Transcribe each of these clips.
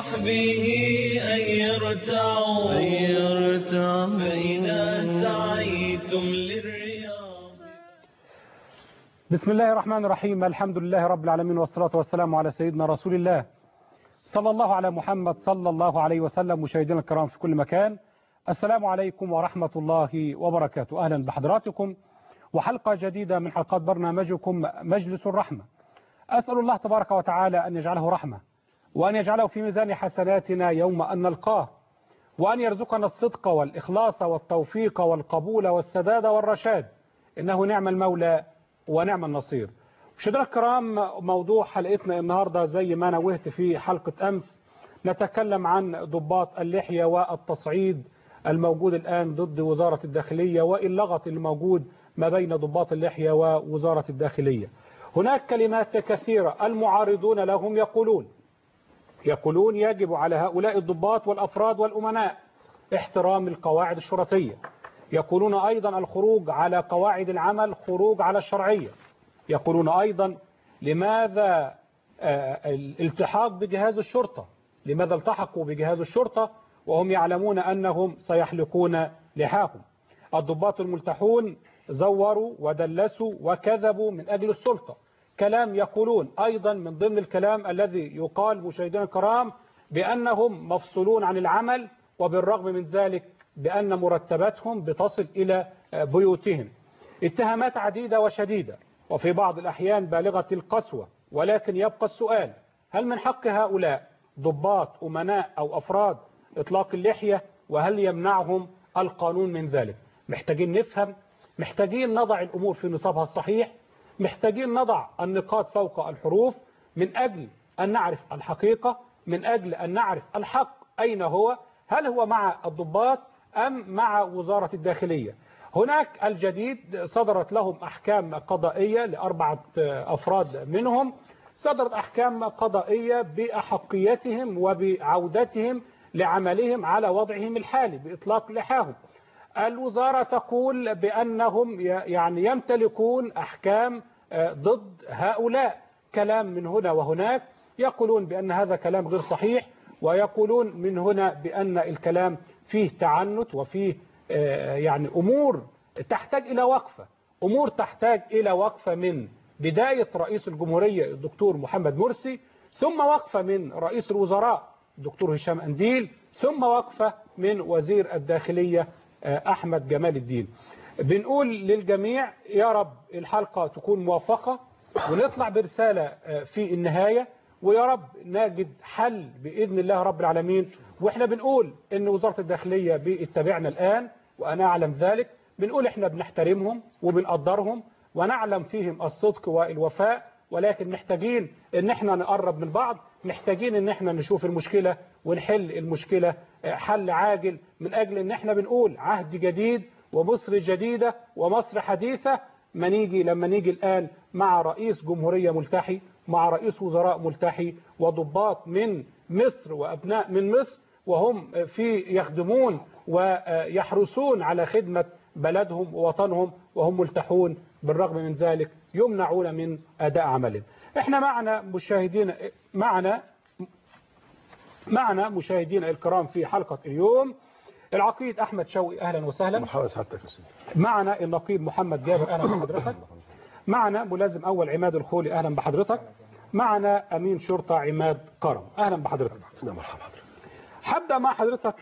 وصحبه أن يرتعوا فإذا سعيتم للرياض بسم الله الرحمن الرحيم الحمد لله رب العالمين والصلاة والسلام على سيدنا رسول الله صلى الله على محمد صلى الله عليه وسلم مشاهدينا الكرام في كل مكان السلام عليكم ورحمة الله وبركاته أهلا بحضراتكم وحلقة جديدة من حلقات برنامجكم مجلس الرحمة أسأل الله تبارك وتعالى أن يجعله رحمة وأن يجعله في ميزان حسناتنا يوم أن نلقاه وأن يرزقنا الصدق والإخلاص والتوفيق والقبول والسداد والرشاد إنه نعم المولى ونعم النصير مشاهدينا الكرام موضوع حلقتنا النهاردة زي ما نوهت في حلقة أمس نتكلم عن ضباط اللحية والتصعيد الموجود الآن ضد وزارة الداخلية واللغط الموجود ما بين ضباط اللحية ووزارة الداخلية هناك كلمات كثيرة المعارضون لهم يقولون يقولون يجب على هؤلاء الضباط والأفراد والأمناء احترام القواعد الشرطية يقولون أيضا الخروج على قواعد العمل خروج على الشرعية يقولون أيضا لماذا الالتحاق بجهاز الشرطة لماذا التحقوا بجهاز الشرطة وهم يعلمون أنهم سيحلقون لحاهم الضباط الملتحون زوروا ودلسوا وكذبوا من أجل السلطة كلام يقولون أيضا من ضمن الكلام الذي يقال مشاهدينا الكرام بأنهم مفصولون عن العمل وبالرغم من ذلك بأن مرتباتهم بتصل إلى بيوتهم اتهامات عديدة وشديدة وفي بعض الأحيان بالغة القسوة ولكن يبقى السؤال هل من حق هؤلاء ضباط أمناء أو أفراد إطلاق اللحية وهل يمنعهم القانون من ذلك محتاجين نفهم محتاجين نضع الأمور في نصابها الصحيح محتاجين نضع النقاط فوق الحروف من أجل أن نعرف الحقيقة من أجل أن نعرف الحق أين هو هل هو مع الضباط أم مع وزارة الداخلية هناك الجديد صدرت لهم أحكام قضائية لأربعة أفراد منهم صدرت أحكام قضائية بأحقيتهم وبعودتهم لعملهم على وضعهم الحالي بإطلاق لحاهم الوزارة تقول بأنهم يعني يمتلكون أحكام ضد هؤلاء كلام من هنا وهناك يقولون بأن هذا كلام غير صحيح ويقولون من هنا بأن الكلام فيه تعنت وفيه يعني أمور تحتاج إلى وقفة أمور تحتاج إلى وقفة من بداية رئيس الجمهورية الدكتور محمد مرسي ثم وقفة من رئيس الوزراء الدكتور هشام أنديل ثم وقفة من وزير الداخلية أحمد جمال الدين بنقول للجميع يا رب الحلقة تكون موفقة ونطلع برسالة في النهاية ويا رب نجد حل بإذن الله رب العالمين وإحنا بنقول إن وزارة الداخلية بتتابعنا الآن وأنا أعلم ذلك بنقول إحنا بنحترمهم وبنقدرهم ونعلم فيهم الصدق والوفاء ولكن محتاجين إن إحنا نقرب من بعض محتاجين إن إحنا نشوف المشكلة ونحل المشكلة حل عاجل من أجل إن إحنا بنقول عهد جديد ومصر جديدة ومصر حديثة ما نيجي لما نيجي الآن مع رئيس جمهورية ملتحي مع رئيس وزراء ملتحي وضباط من مصر وأبناء من مصر وهم في يخدمون ويحرسون على خدمة بلدهم ووطنهم وهم ملتحون بالرغم من ذلك يمنعون من أداء عملهم احنا معنا مشاهدين معنا معنا مشاهدينا الكرام في حلقة اليوم العقيد أحمد شوقي أهلا وسهلا مرحبا سعادتك يا سيدي معنا النقيب محمد جابر أهلا بحضرتك معنا ملازم أول عماد الخولي أهلا بحضرتك معنا أمين شرطة عماد كرم أهلا بحضرتك نعم مرحبا حضرتك هبدأ مع حضرتك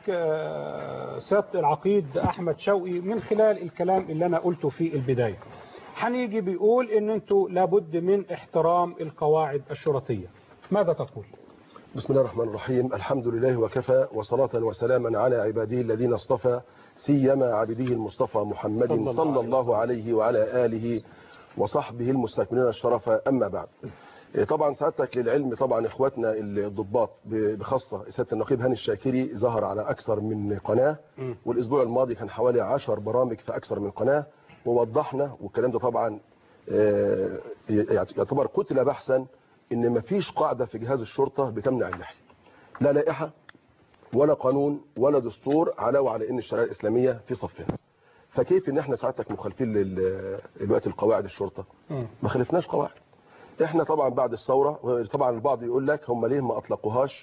سيادة العقيد أحمد شوقي من خلال الكلام اللي أنا قلته في البداية هنيجي بيقول ان انتوا لابد من احترام القواعد الشرطية ماذا تقول بسم الله الرحمن الرحيم الحمد لله وكفى وصلاة وسلاما على عباده الذين اصطفى سيما عبده المصطفى محمد صلى الله صلى عليه الله عليه وعلى آله وصحبه المستكملين الشرف أما بعد طبعا سعادتك للعلم طبعا اخواتنا الضباط بخاصة سيادة النقيب هاني الشاكري ظهر على أكثر من قناة م. والأسبوع الماضي كان حوالي 10 برامج في أكثر من قناة ووضحنا والكلام ده طبعا آه، يعتبر قتل بحثا ان مفيش قاعدة في جهاز الشرطة بتمنع اللحية لا لائحة ولا قانون ولا دستور علاوة على ان الشريعة الاسلامية في صفنا فكيف ان احنا ساعتك مخالفين لل- دلوقتي القواعد الشرطة مم. ما خالفناش قواعد احنا طبعا بعد الثورة طبعا البعض يقول لك هم ليه ما اطلقوهاش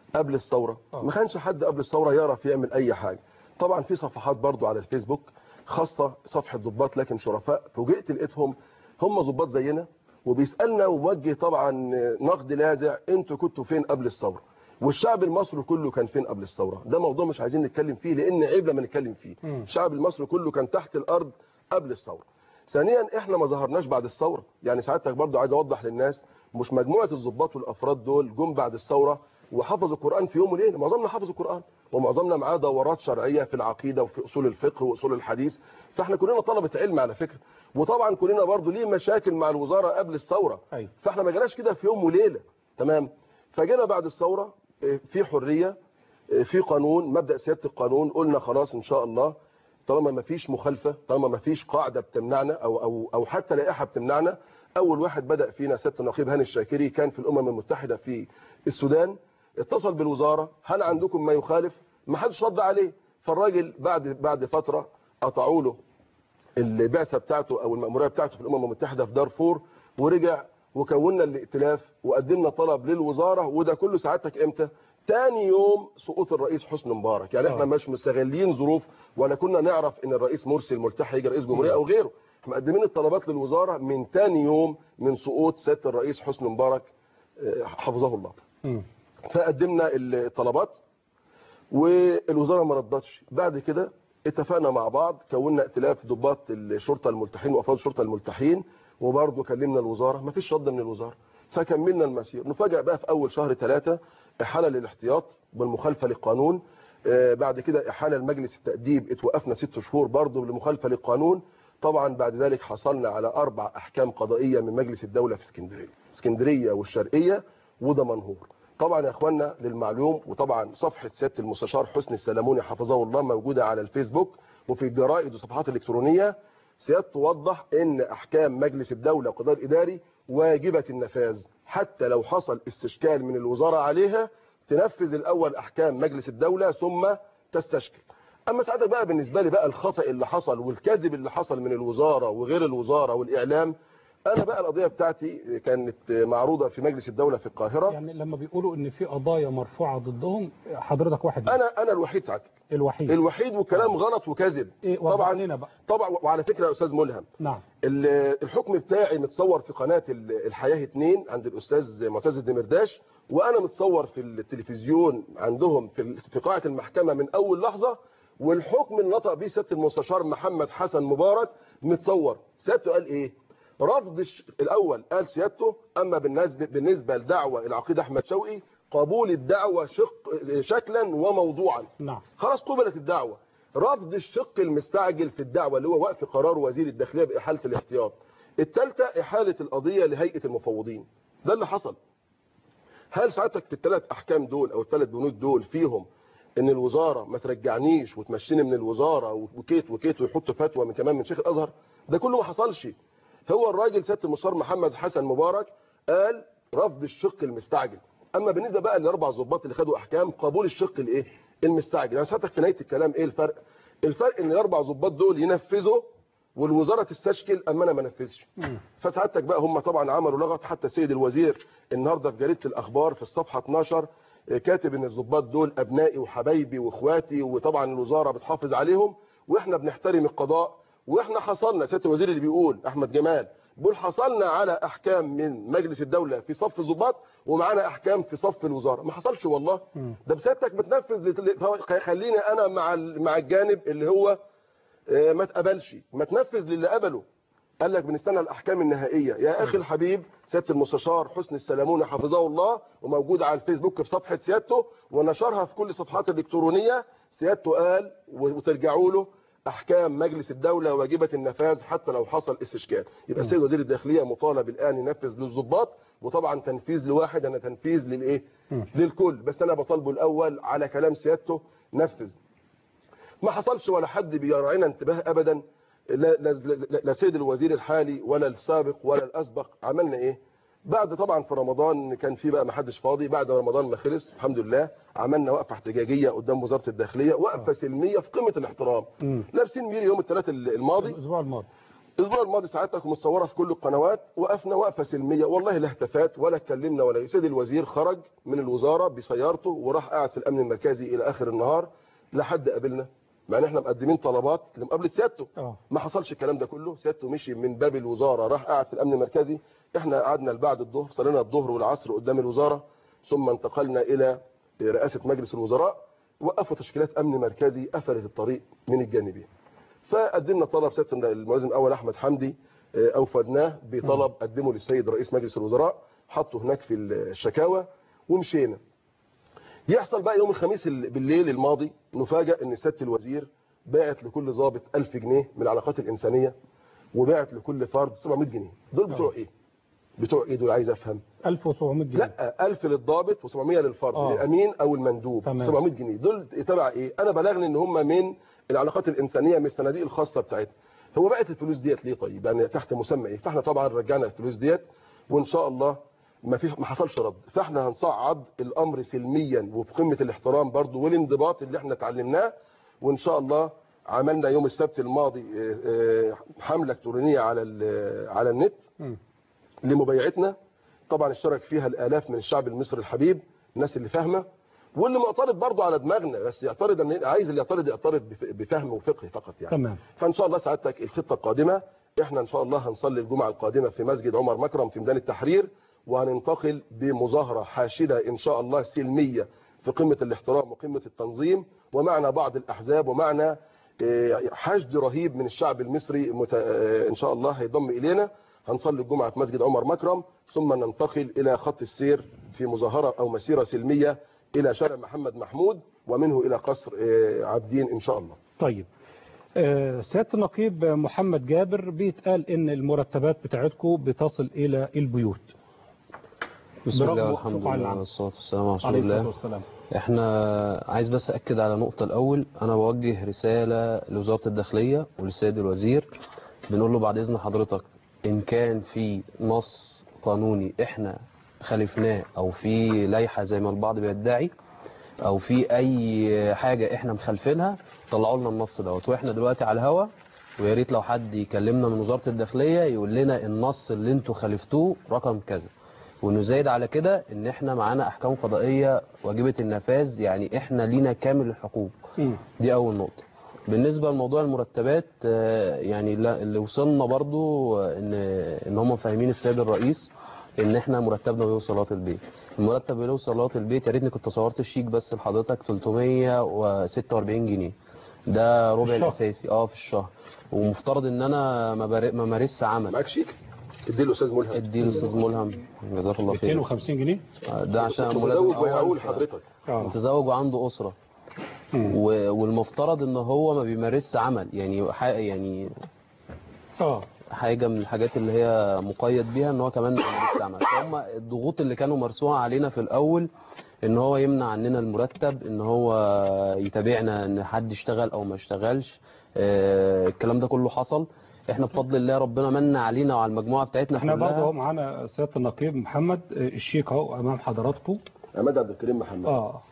قبل الثوره آه. ما كانش حد قبل الثوره يعرف يعمل اي حاجه طبعا في صفحات برضو على الفيسبوك خاصه صفحه ضباط لكن شرفاء فوجئت لقيتهم هم ضباط زينا وبيسالنا وموجه طبعا نقد لاذع انتوا كنتوا فين قبل الثوره والشعب المصري كله كان فين قبل الثوره ده موضوع مش عايزين نتكلم فيه لان عيب لما نتكلم فيه مم. الشعب المصري كله كان تحت الارض قبل الثوره ثانيا احنا ما ظهرناش بعد الثوره يعني سعادتك برضو عايز اوضح للناس مش مجموعه الضباط والافراد دول جم بعد الثوره وحفظوا القران في يوم وليله معظمنا حفظ القران ومعظمنا معاه دورات شرعيه في العقيده وفي اصول الفقه واصول الحديث فاحنا كلنا طلبه علم على فكره وطبعا كلنا برضو ليه مشاكل مع الوزاره قبل الثوره أيوة. فاحنا ما جيناش كده في يوم وليله تمام فجينا بعد الثوره اه، في حريه اه، في قانون مبدا سياده القانون قلنا خلاص ان شاء الله طالما ما فيش مخالفه طالما ما فيش قاعده بتمنعنا او او او حتى لائحه بتمنعنا اول واحد بدا فينا سياده النقيب هاني الشاكري كان في الامم المتحده في السودان اتصل بالوزاره هل عندكم ما يخالف ما حدش رد عليه فالراجل بعد بعد فتره قطعوا له البعثه بتاعته او المأموريه بتاعته في الامم المتحده في دارفور ورجع وكونا الائتلاف وقدمنا طلب للوزاره وده كله سعادتك امتى؟ تاني يوم سقوط الرئيس حسني مبارك يعني احنا آه. مش مستغلين ظروف ولا كنا نعرف ان الرئيس مرسي الملتحي يجي رئيس جمهوريه او غيره احنا مقدمين الطلبات للوزاره من تاني يوم من سقوط سياده الرئيس حسني مبارك آه، حفظه الله مم. فقدمنا الطلبات والوزاره ما ردتش بعد كده اتفقنا مع بعض كونا ائتلاف ضباط الشرطه الملتحين وافراد الشرطه الملتحين وبرضه كلمنا الوزاره ما فيش رد من الوزاره فكملنا المسير نفاجئ بقى في اول شهر ثلاثة احاله للاحتياط بالمخالفه للقانون آه، بعد كده احاله لمجلس التاديب اتوقفنا ست شهور برضه بالمخالفه للقانون طبعا بعد ذلك حصلنا على اربع احكام قضائيه من مجلس الدوله في اسكندريه اسكندريه والشرقيه ودمنهور طبعا يا اخوانا للمعلوم وطبعا صفحه سياده المستشار حسني السلموني حفظه الله موجوده على الفيسبوك وفي الجرائد والصفحات الالكترونيه سيادته وضح ان احكام مجلس الدوله والقضاء الاداري واجبه النفاذ حتى لو حصل استشكال من الوزاره عليها تنفذ الاول احكام مجلس الدوله ثم تستشكل اما ساعتها بقى بالنسبه لي بقى الخطا اللي حصل والكذب اللي حصل من الوزاره وغير الوزاره والاعلام انا بقى القضيه بتاعتي كانت معروضه في مجلس الدوله في القاهره يعني لما بيقولوا ان في قضايا مرفوعه ضدهم حضرتك واحد منهم. انا انا الوحيد ساعتها الوحيد الوحيد والكلام غلط وكذب ايه وضح طبعا لنا بقى طبعا وعلى فكره يا استاذ ملهم نعم ال- الحكم بتاعي متصور في قناه ال- الحياه 2 عند الاستاذ معتز الدمرداش وانا متصور في التلفزيون عندهم في ال- في قاعه المحكمه من اول لحظه والحكم اللي نطق بيه سياده المستشار محمد حسن مبارك متصور سيادته قال ايه رفض الش... الاول قال سيادته اما بالنسبه بالنسبه لدعوه العقيد احمد شوقي قبول الدعوه شق شكلا وموضوعا نعم خلاص قبلت الدعوة رفض الشق المستعجل في الدعوة اللي هو وقف قرار وزير الداخلية بإحالة الاحتياط الثالثة إحالة القضية لهيئة المفوضين ده اللي حصل هل ساعتك في الثلاث أحكام دول أو الثلاث بنود دول فيهم إن الوزارة ما ترجعنيش وتمشيني من الوزارة وكيت وكيت ويحط فتوى من كمان من شيخ الأزهر ده كله ما حصلش هو الراجل سيادة المستشار محمد حسن مبارك قال رفض الشق المستعجل اما بالنسبه بقى للاربع ضباط اللي خدوا احكام قبول الشق الايه المستعجل يعني ساعتك في نهايه الكلام ايه الفرق الفرق ان الاربع ضباط دول ينفذوا والوزاره تستشكل اما انا ما انفذش فسعادتك بقى هم طبعا عملوا لغط حتى السيد الوزير النهارده في جريده الاخبار في الصفحه 12 آه، كاتب ان الضباط دول ابنائي وحبايبي واخواتي وطبعا الوزاره بتحافظ عليهم واحنا بنحترم القضاء واحنا حصلنا سياده الوزير اللي بيقول احمد جمال بيقول حصلنا على احكام من مجلس الدوله في صف الضباط ومعانا احكام في صف الوزاره ما حصلش والله ده بسيادتك بتنفذ لت- خليني انا مع ال- مع الجانب اللي هو آه، ما تقبلش ما تنفذ للي قبله قال لك بنستنى الاحكام النهائيه يا اخي الحبيب سياده المستشار حسني السلاموني حفظه الله وموجود على الفيسبوك في صفحه سيادته ونشرها في كل الصفحات الالكترونيه سيادته قال وترجعوا له احكام مجلس الدوله واجبه النفاذ حتى لو حصل استشكال يبقى السيد وزير الداخليه مطالب الان ينفذ للضباط وطبعا تنفيذ لواحد انا تنفيذ للايه للكل بس انا بطالبه الاول على كلام سيادته نفذ ما حصلش ولا حد بيراعينا انتباه ابدا لا, لا, لا, لا سيد الوزير الحالي ولا السابق ولا الاسبق عملنا ايه بعد طبعا في رمضان كان في بقى ما حدش فاضي بعد رمضان ما خلص الحمد لله عملنا وقفه احتجاجيه قدام وزاره الداخليه وقفه سلميه في قمه الاحترام مم. لابسين ميري يوم الثلاث الماضي الاسبوع الماضي الاسبوع الماضي ساعتك متصوره في كل القنوات وقفنا وقفه سلميه والله لا اهتفات ولا اتكلمنا ولا سيد الوزير خرج من الوزاره بسيارته وراح قاعد في الامن المركزي الى اخر النهار لا حد قابلنا مع ان احنا مقدمين طلبات لمقابله سيادته اه ما حصلش الكلام ده كله سيادته مشي من باب الوزاره راح قاعد في الامن المركزي احنا قعدنا لبعد الظهر صلينا الظهر والعصر قدام الوزاره ثم انتقلنا الى رئاسه مجلس الوزراء وقفوا تشكيلات امن مركزي قفلت الطريق من الجانبين فقدمنا طلب سياده الملازم الاول احمد حمدي آه، اوفدناه بطلب قدمه للسيد رئيس مجلس الوزراء حطه هناك في الشكاوى ومشينا يحصل بقى يوم الخميس ال- بالليل الماضي نفاجئ ان سياده الوزير باعت لكل ضابط 1000 جنيه من العلاقات الانسانيه وباعت لكل فرد 700 جنيه دول بتوع ايه بتوع ايه دول عايز افهم 1700 جنيه لا 1000 للضابط و700 للفرد آه. للامين او المندوب تمام. 700 جنيه دول تبع ايه انا بلغني ان هم من العلاقات الانسانيه من الصناديق الخاصه بتاعتها هو بقت الفلوس ديت ليه طيب يعني تحت مسمى ايه فاحنا طبعا رجعنا الفلوس ديت وان شاء الله ما في ما حصلش رد فاحنا هنصعد الامر سلميا وفي قمه الاحترام برضو والانضباط اللي احنا اتعلمناه وان شاء الله عملنا يوم السبت الماضي آه، آه، حمله الكترونيه على ال- على النت مم. لمبايعتنا طبعا اشترك فيها الالاف من الشعب المصري الحبيب الناس اللي فاهمه واللي معترض برضه على دماغنا بس يعترض ان عايز اللي يعترض يعترض بف- بفهم وفقه فقط يعني تمام فان شاء الله سعادتك الخطه القادمه احنا ان شاء الله هنصلي الجمعه القادمه في مسجد عمر مكرم في ميدان التحرير وهننتقل بمظاهره حاشده ان شاء الله سلميه في قمه الاحترام وقمه التنظيم ومعنا بعض الاحزاب ومعنا آه، حشد رهيب من الشعب المصري مت... آه، ان شاء الله هيضم الينا هنصلي الجمعه في مسجد عمر مكرم ثم ننتقل الى خط السير في مظاهره او مسيره سلميه الى شارع محمد محمود ومنه الى قصر آه، عابدين ان شاء الله طيب آه، سيادة النقيب محمد جابر بيتقال ان المرتبات بتاعتكم بتصل الى البيوت بسم برغم الله وقوفكم والحمد على لله العمل. والصلاة والسلام على رسول عليه الصلاة الله والسلام احنا عايز بس أكد على نقطة الأول أنا بوجه رسالة لوزارة الداخلية وللسيد الوزير بنقول له بعد إذن حضرتك إن كان في نص قانوني احنا خالفناه أو في لائحة زي ما البعض بيدعي أو في أي حاجة احنا مخالفينها طلعوا لنا النص دوت واحنا دلوقتي على الهوا ويا ريت لو حد يكلمنا من وزارة الداخلية يقول لنا النص اللي انتوا خالفتوه رقم كذا ونزايد على كده ان احنا معانا احكام قضائيه واجبه النفاذ يعني احنا لينا كامل الحقوق مم. دي اول نقطه بالنسبه لموضوع المرتبات آه، يعني لا- اللي وصلنا برضو آه، ان ان هم فاهمين السيد الرئيس ان احنا مرتبنا بيوصل لغايه البيت المرتب بيوصل لغايه البيت يا ريتني كنت صورت الشيك بس لحضرتك 346 جنيه ده ربع الشهر. الاساسي اه في الشهر ومفترض ان انا ما بار- ما مارسش عمل معاك شيك ادي له استاذ ملهم ادي الاستاذ ملهم جزاك الله خير 250 جنيه ده عشان ملازم متزوج أول، ويعول ف- حضرتك اه متزوج وعنده أسرة مم. و- والمفترض ان هو ما بيمارسش عمل يعني ح- يعني اه حاجة من الحاجات اللي هي مقيد بيها ان هو كمان ما بيمارسش عمل فهم الضغوط اللي كانوا مرسوها علينا في الاول ان هو يمنع عننا المرتب ان هو يتابعنا ان حد يشتغل او ما اشتغلش آه، الكلام ده كله حصل احنا بفضل الله ربنا من علينا وعلى المجموعة بتاعتنا احنا كلها برضه اهو معانا سيادة النقيب محمد آه، الشيك اهو امام حضراتكم عماد عبد الكريم محمد اه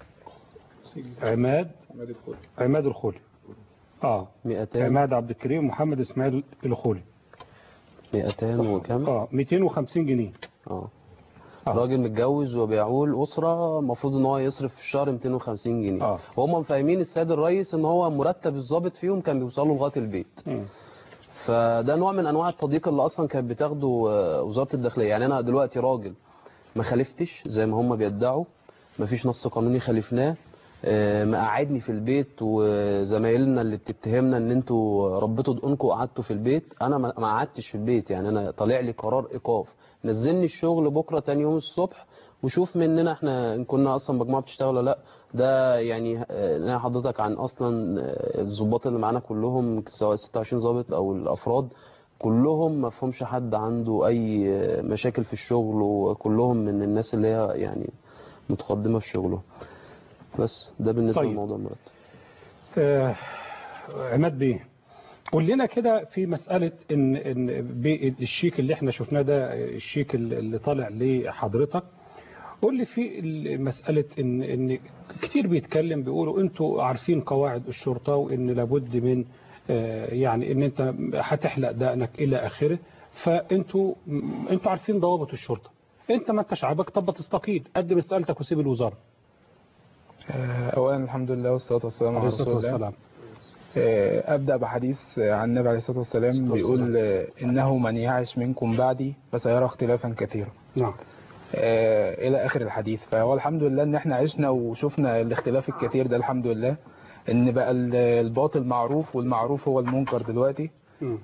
عماد عماد الخولي اه 200 عماد عبد الكريم محمد اسماعيل الخولي 200 وكم اه 250 جنيه اه آه. راجل متجوز وبيعول أسرة المفروض ان هو يصرف في الشهر 250 جنيه اه وهم فاهمين السيد الرئيس ان هو مرتب الضابط فيهم كان بيوصل له لغايه البيت مم. فده نوع من انواع التضييق اللي اصلا كانت بتاخده آه، وزاره الداخليه يعني انا دلوقتي راجل ما خالفتش زي ما هم بيدعوا ما فيش نص قانوني خالفناه آه، مقعدني في البيت وزمايلنا اللي بتتهمنا ان انتوا ربيتوا دقنكم وقعدتوا في البيت انا ما ما قعدتش في البيت يعني انا طالع لي قرار ايقاف نزلني الشغل بكره تاني يوم الصبح وشوف مننا احنا ان كنا اصلا مجموعه بتشتغل ولا لا ده يعني آه، نهي حضرتك عن اصلا آه، الضباط اللي معانا كلهم سواء 26 ضابط او الافراد كلهم ما فهمش حد عنده اي آه، مشاكل في الشغل وكلهم من الناس اللي هي يعني متقدمه في شغله بس ده بالنسبه طيب. لموضوع المرتب آه، عماد بيه قول لنا كده في مسألة إن إن بي- الشيك اللي احنا شفناه ده الشيك اللي اللي طالع لحضرتك قول لي في ال- مسألة إن إن كتير بيتكلم بيقولوا أنتوا عارفين قواعد الشرطة وإن لابد من آه، يعني ان انت هتحلق دقنك الى اخره فانتوا انتوا عارفين ضوابط الشرطه انت ما انتش عاجبك طب تستقيل قدم استقالتك وسيب الوزاره آه، أولا الحمد لله والصلاة والسلام على عليه رسول الصلاه الله والسلام آه، أبدأ بحديث عن النبي عليه الصلاة والسلام بيقول آه، إنه من يعش منكم بعدي فسيرى اختلافا كثيرا نعم آه، إلى آخر الحديث فهو الحمد لله إن إحنا عشنا وشفنا الاختلاف الكثير ده الحمد لله إن بقى ال- الباطل معروف والمعروف هو المنكر دلوقتي مم.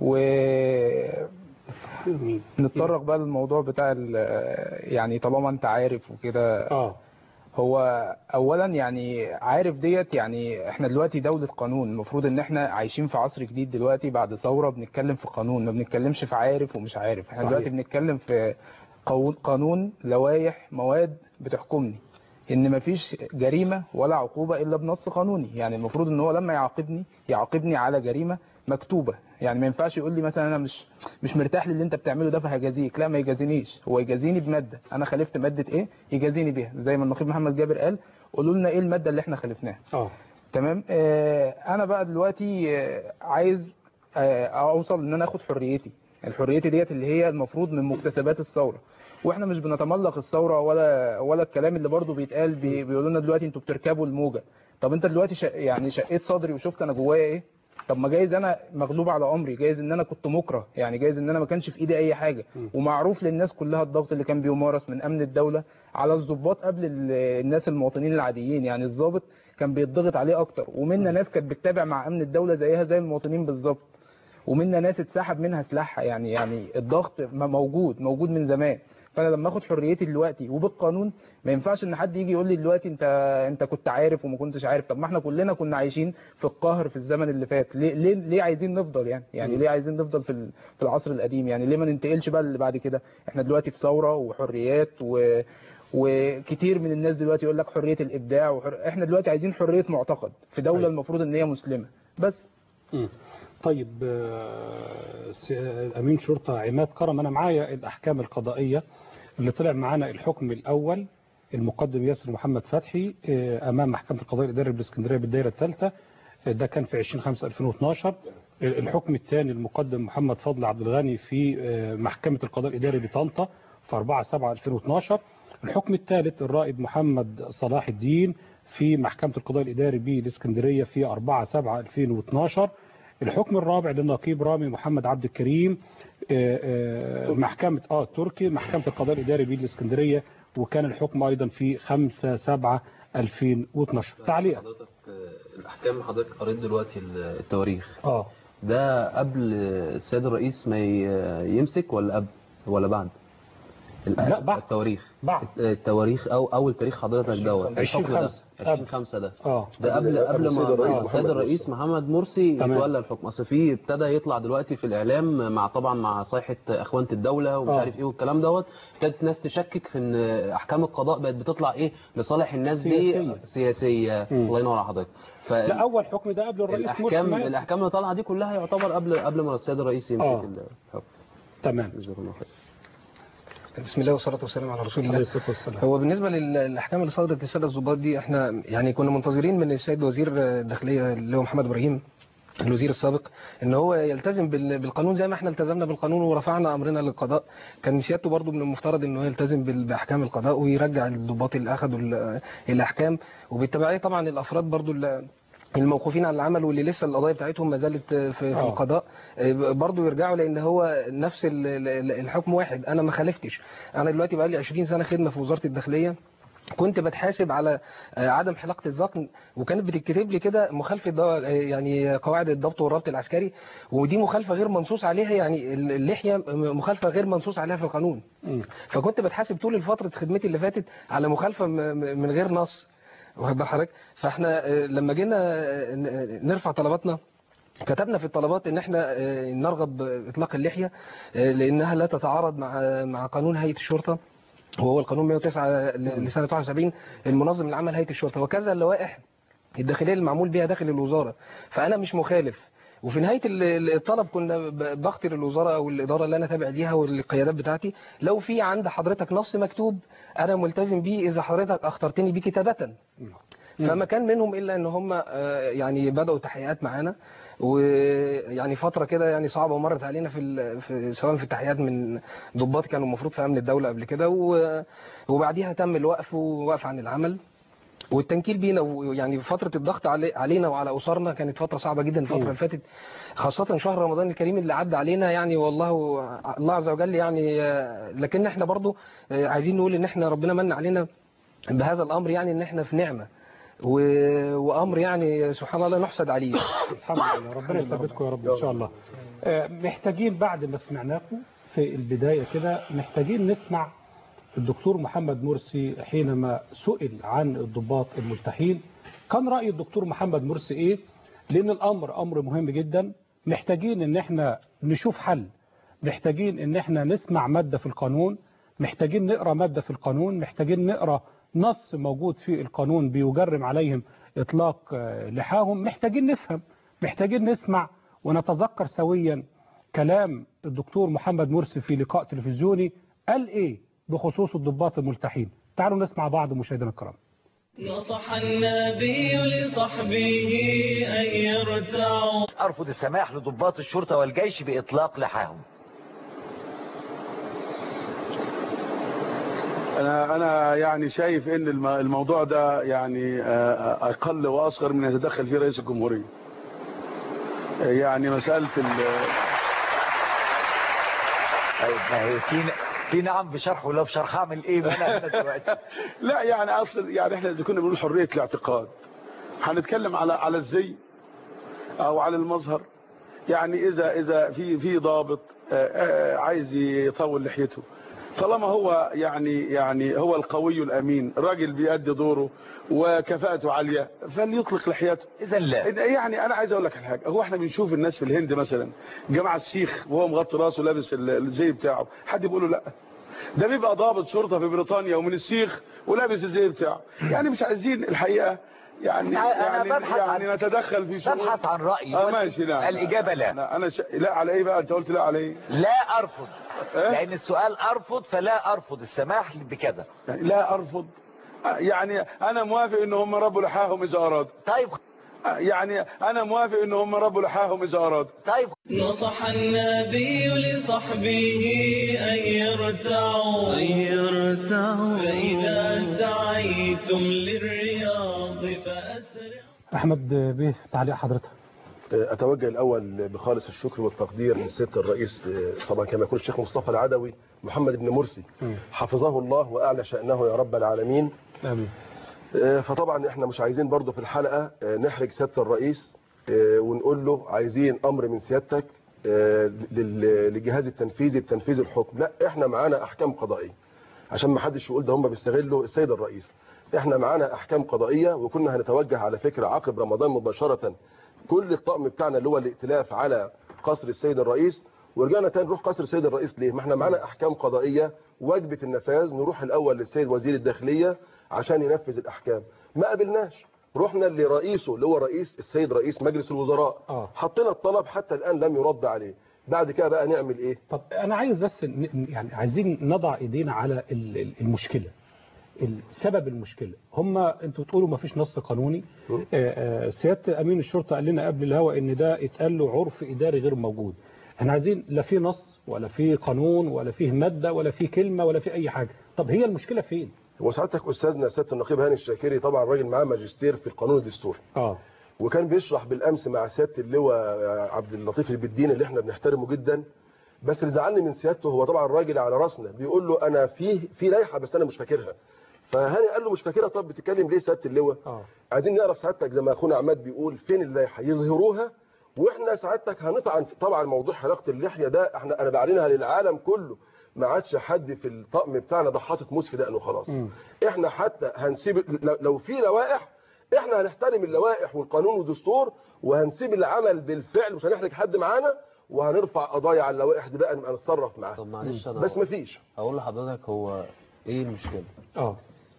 ونتطرق مين؟ بقى للموضوع بتاع ال- يعني طالما أنت عارف وكده اه هو اولا يعني عارف ديت يعني احنا دلوقتي دولة قانون المفروض ان احنا عايشين في عصر جديد دلوقتي بعد ثورة بنتكلم في قانون ما بنتكلمش في عارف ومش عارف احنا صحيح. دلوقتي بنتكلم في قو- قانون لوائح مواد بتحكمني ان مفيش جريمة ولا عقوبة الا بنص قانوني يعني المفروض ان هو لما يعاقبني يعاقبني على جريمة مكتوبة يعني ما ينفعش يقول لي مثلا انا مش مش مرتاح للي انت بتعمله ده فهجازيك لا ما يجازينيش هو يجازيني بمادة انا خالفت مادة ايه يجازيني بيها زي ما النقيب محمد جابر قال قولوا لنا ايه المادة اللي احنا خالفناها اه تمام آه انا بقى دلوقتي آه عايز آه اوصل ان انا اخد حريتي الحريتي ديت اللي هي المفروض من مكتسبات الثوره واحنا مش بنتملق الثوره ولا ولا الكلام اللي برضو بيتقال بي بيقولوا لنا دلوقتي انتوا بتركبوا الموجه طب انت دلوقتي شق يعني شقيت صدري وشفت انا جوايا ايه طب ما جايز انا مغلوب على امري جايز ان انا كنت مكره يعني جايز ان انا ما كانش في ايدي اي حاجه ومعروف للناس كلها الضغط اللي كان بيمارس من امن الدوله على الضباط قبل ال- الناس المواطنين العاديين يعني الضابط كان بيتضغط عليه اكتر ومنا ناس كانت بتتابع مع امن الدوله زيها زي المواطنين بالظبط ومنا ناس اتسحب منها سلاحها يعني يعني الضغط م- موجود موجود من زمان فانا لما اخد حريتي دلوقتي وبالقانون ما ينفعش ان حد يجي يقول لي دلوقتي انت انت كنت عارف وما كنتش عارف طب ما احنا كلنا كنا عايشين في القهر في الزمن اللي فات ليه ليه ليه عايزين نفضل يعني يعني ليه عايزين نفضل في ال- في العصر القديم يعني ليه ما ننتقلش بقى اللي بعد كده احنا دلوقتي في ثوره وحريات و وكتير من الناس دلوقتي يقول لك حريه الابداع وحر... احنا دلوقتي عايزين حريه معتقد في دوله أيوة. المفروض ان هي مسلمه بس مم. طيب آه، س- آه، امين شرطه عماد كرم انا معايا الاحكام القضائيه اللي طلع معانا الحكم الاول المقدم ياسر محمد فتحي آه، امام محكمه القضاء الاداري بالاسكندريه بالدائره الثالثه آه، ده كان في 20 5 2012 الحكم الثاني المقدم محمد فضل عبد الغني في آه، محكمه القضاء الاداري بطنطا في 4 7 2012 الحكم الثالث الرائد محمد صلاح الدين في محكمة القضاء الإداري بالإسكندرية في 4 7 2012 الحكم الرابع للنقيب رامي محمد عبد الكريم آه، آه، محكمة اه تركي محكمة القضاء الإداري بالإسكندرية وكان الحكم أيضا في 5 7 2012 تعليق حضرتك آه، الاحكام اللي حضرتك قريت دلوقتي التواريخ اه ده قبل السيد الرئيس ما ي- يمسك ولا قبل ولا بعد لا، بعد. التواريخ بعد التواريخ او اول تاريخ حضرتك دوت 20 الحكم ده خمسة. 20 5 ده اه ده قبل قبل قبل السيد ما الرئيس آه، محمد السيد الرئيس مرسي. محمد مرسي تمام. يتولى الحكم اصل في ابتدى يطلع دلوقتي في الاعلام مع طبعا مع صيحه اخوانه الدوله ومش آه. عارف ايه والكلام دوت ابتدت ناس تشكك في ان احكام القضاء بقت بتطلع ايه لصالح الناس دي سياسية. سياسيه مم. الله ينور على حضرتك ف لا أول حكم ده قبل الرئيس مرسي الاحكام ما- الاحكام اللي طالعه دي كلها يعتبر قبل قبل ما السيد الرئيس يمسك آه. الحكم تمام جزاكم الله خير بسم الله والصلاة والسلام على رسول عليه الله الصلاة والسلام هو بالنسبة لل- للأحكام اللي صدرت للسادة الضباط دي احنا يعني كنا منتظرين من السيد وزير الداخلية اللي هو محمد إبراهيم الوزير السابق ان هو يلتزم بال- بالقانون زي ما احنا التزمنا بالقانون ورفعنا امرنا للقضاء كان سيادته برضو من المفترض انه يلتزم بال- باحكام القضاء ويرجع الضباط اللي اخذوا ال- الاحكام وبالتبعيه طبعا الافراد برضو اللي الموقوفين عن العمل واللي لسه القضايا بتاعتهم ما زالت في, في آه. القضاء آه، برضو يرجعوا لان هو نفس ال- ال- الحكم واحد انا ما خالفتش انا دلوقتي بقى لي 20 سنه خدمه في وزاره الداخليه كنت بتحاسب على آه، عدم حلاقه الذقن وكانت بتتكتب لي كده مخالفه ض- آه، يعني قواعد الضبط والربط العسكري ودي مخالفه غير منصوص عليها يعني ال- اللحيه م- مخالفه غير منصوص عليها في القانون مم. فكنت بتحاسب طول فتره خدمتي اللي فاتت على مخالفه م- م- من غير نص واخد بال حضرتك فاحنا آه، لما جينا آه، ن- نرفع طلباتنا كتبنا في الطلبات ان احنا آه، نرغب اطلاق اللحيه آه، لانها لا تتعارض مع مع قانون هيئه الشرطه وهو القانون 109 ل- لسنه 71 المنظم لعمل هيئه الشرطه وكذا اللوائح الداخليه اللي معمول بيها داخل الوزاره فانا مش مخالف وفي نهايه ال- ال- الطلب كنا ب- بختر الوزاره او الاداره اللي انا تابع ليها والقيادات بتاعتي لو في عند حضرتك نص مكتوب انا ملتزم بيه اذا حضرتك اخترتني بيه كتابه فما كان منهم الا ان هم آه، يعني بداوا تحقيقات معانا ويعني فتره كده يعني صعبه ومرت علينا في, ال- في سواء في التحقيقات من ضباط كانوا المفروض في امن الدوله قبل كده و- وبعديها تم الوقف ووقف عن العمل والتنكيل بينا ويعني فترة الضغط علي علينا وعلى أسرنا كانت فترة صعبة جدا الفترة اللي فاتت خاصة شهر رمضان الكريم اللي عدى علينا يعني والله الله عز وجل يعني آه، لكن احنا برضو آه، عايزين نقول ان احنا ربنا من علينا بهذا الأمر يعني ان احنا في نعمة و- وأمر يعني سبحان الله نحسد عليه الحمد لله ربنا يثبتكم يا رب ان شاء الله آه، محتاجين بعد ما سمعناكم في البدايه كده محتاجين نسمع الدكتور محمد مرسي حينما سئل عن الضباط الملتحين كان راي الدكتور محمد مرسي ايه لان الامر امر مهم جدا محتاجين ان احنا نشوف حل محتاجين ان احنا نسمع ماده في القانون محتاجين نقرا ماده في القانون محتاجين نقرا نص موجود في القانون بيجرم عليهم اطلاق آه، لحاهم محتاجين نفهم محتاجين نسمع ونتذكر سويا كلام الدكتور محمد مرسي في لقاء تلفزيوني قال ايه بخصوص الضباط الملتحين تعالوا نسمع بعض مشاهدينا الكرام نصح النبي لصحبه أن يرتعوا أرفض السماح لضباط الشرطة والجيش بإطلاق لحاهم انا انا يعني شايف ان الم- الموضوع ده يعني آه، اقل واصغر من يتدخل فيه رئيس الجمهوريه آه، يعني مساله ال- طيب ما هي في في نعم بشرح ولو بشرح اعمل ايه ما انا هنا دلوقتي لا يعني اصل يعني احنا اذا كنا بنقول حريه الاعتقاد هنتكلم على على الزي او على المظهر يعني اذا اذا في في ضابط آه، آه، عايز يطول لحيته طالما هو يعني يعني هو القوي الامين راجل بيأدي دوره وكفاءته عاليه فليطلق لحيته اذا لا يعني انا عايز اقول لك على حاجه هو احنا بنشوف الناس في الهند مثلا جماعه السيخ وهو مغطي راسه لابس ال- الزي بتاعه حد بيقول له لا ده بيبقى ضابط شرطه في بريطانيا ومن السيخ ولابس الزي بتاعه يعني مش عايزين الحقيقه يعني أنا يعني ببحث يعني عن- نتدخل في شؤون ببحث عن رأيي اه وال- ماشي لا الإجابة لا. لا انا ش... لا على ايه بقى انت قلت لا على ايه لا ارفض إيه؟ لان السؤال ارفض فلا ارفض السماح بكذا يعني لا ارفض آه، يعني انا موافق ان هم ربوا لحاهم اذا ارادوا طيب آه، يعني انا موافق ان هم ربوا لحاهم اذا ارادوا طيب نصح النبي لصحبه أن يرتعوا أن يرتعوا فإذا سعيتم للرياض فأسرعوا احمد بيه تعليق حضرتك أتوجه الأول بخالص الشكر والتقدير لسيادة الرئيس طبعا كما يقول الشيخ مصطفى العدوي محمد بن مرسي حفظه الله وأعلى شأنه يا رب العالمين امين فطبعا احنا مش عايزين برضو في الحلقة نحرج سيادة الرئيس ونقول له عايزين أمر من سيادتك لل- للجهاز التنفيذي بتنفيذ الحكم لا احنا معانا أحكام قضائية عشان ما حدش يقول ده هم بيستغلوا السيد الرئيس احنا معانا أحكام قضائية وكنا هنتوجه على فكرة عقب رمضان مباشرة كل الطقم بتاعنا اللي هو الائتلاف على قصر السيد الرئيس ورجعنا تاني نروح قصر السيد الرئيس ليه؟ ما احنا معانا احكام قضائيه واجبه النفاذ نروح الاول للسيد وزير الداخليه عشان ينفذ الاحكام ما قابلناش رحنا لرئيسه اللي هو رئيس السيد رئيس مجلس الوزراء آه. حطينا الطلب حتى الان لم يرد عليه بعد كده بقى نعمل ايه؟ طب انا عايز بس ن- يعني عايزين نضع ايدينا على ال- ال- المشكله السبب المشكله هم انتوا بتقولوا ما فيش نص قانوني آه، آه، سياده امين الشرطه قال لنا قبل الهوا ان ده اتقال له عرف اداري غير موجود احنا عايزين لا في نص ولا في قانون ولا فيه ماده ولا في كلمه ولا في اي حاجه طب هي المشكله فين وسعادتك استاذنا سياده النقيب هاني الشاكري طبعا راجل معاه ماجستير في القانون الدستوري اه وكان بيشرح بالامس مع سياده اللواء عبد اللطيف البدين اللي احنا بنحترمه جدا بس اللي زعلني من سيادته هو طبعا راجل على راسنا بيقول له انا في في لائحه بس انا مش فاكرها فهاني قال له مش فاكرها طب بتتكلم ليه سياده اللواء اه عايزين نعرف سعادتك زي ما اخونا عماد بيقول فين اللائحه يظهروها واحنا سعادتك هنطعن في- طبعا موضوع حلاقه اللحيه ده احنا انا بعلنها للعالم كله ما عادش حد في الطقم بتاعنا ده حاطط موس في دقنه خلاص مم. احنا حتى هنسيب لو- لو في لوائح احنا هنحترم اللوائح والقانون والدستور وهنسيب العمل بالفعل مش هنحرج حد معانا وهنرفع قضايا على اللوائح دي بقى نبقى نتصرف معاها طب معلش انا بس مفيش اقول لحضرتك هو ايه المشكله اه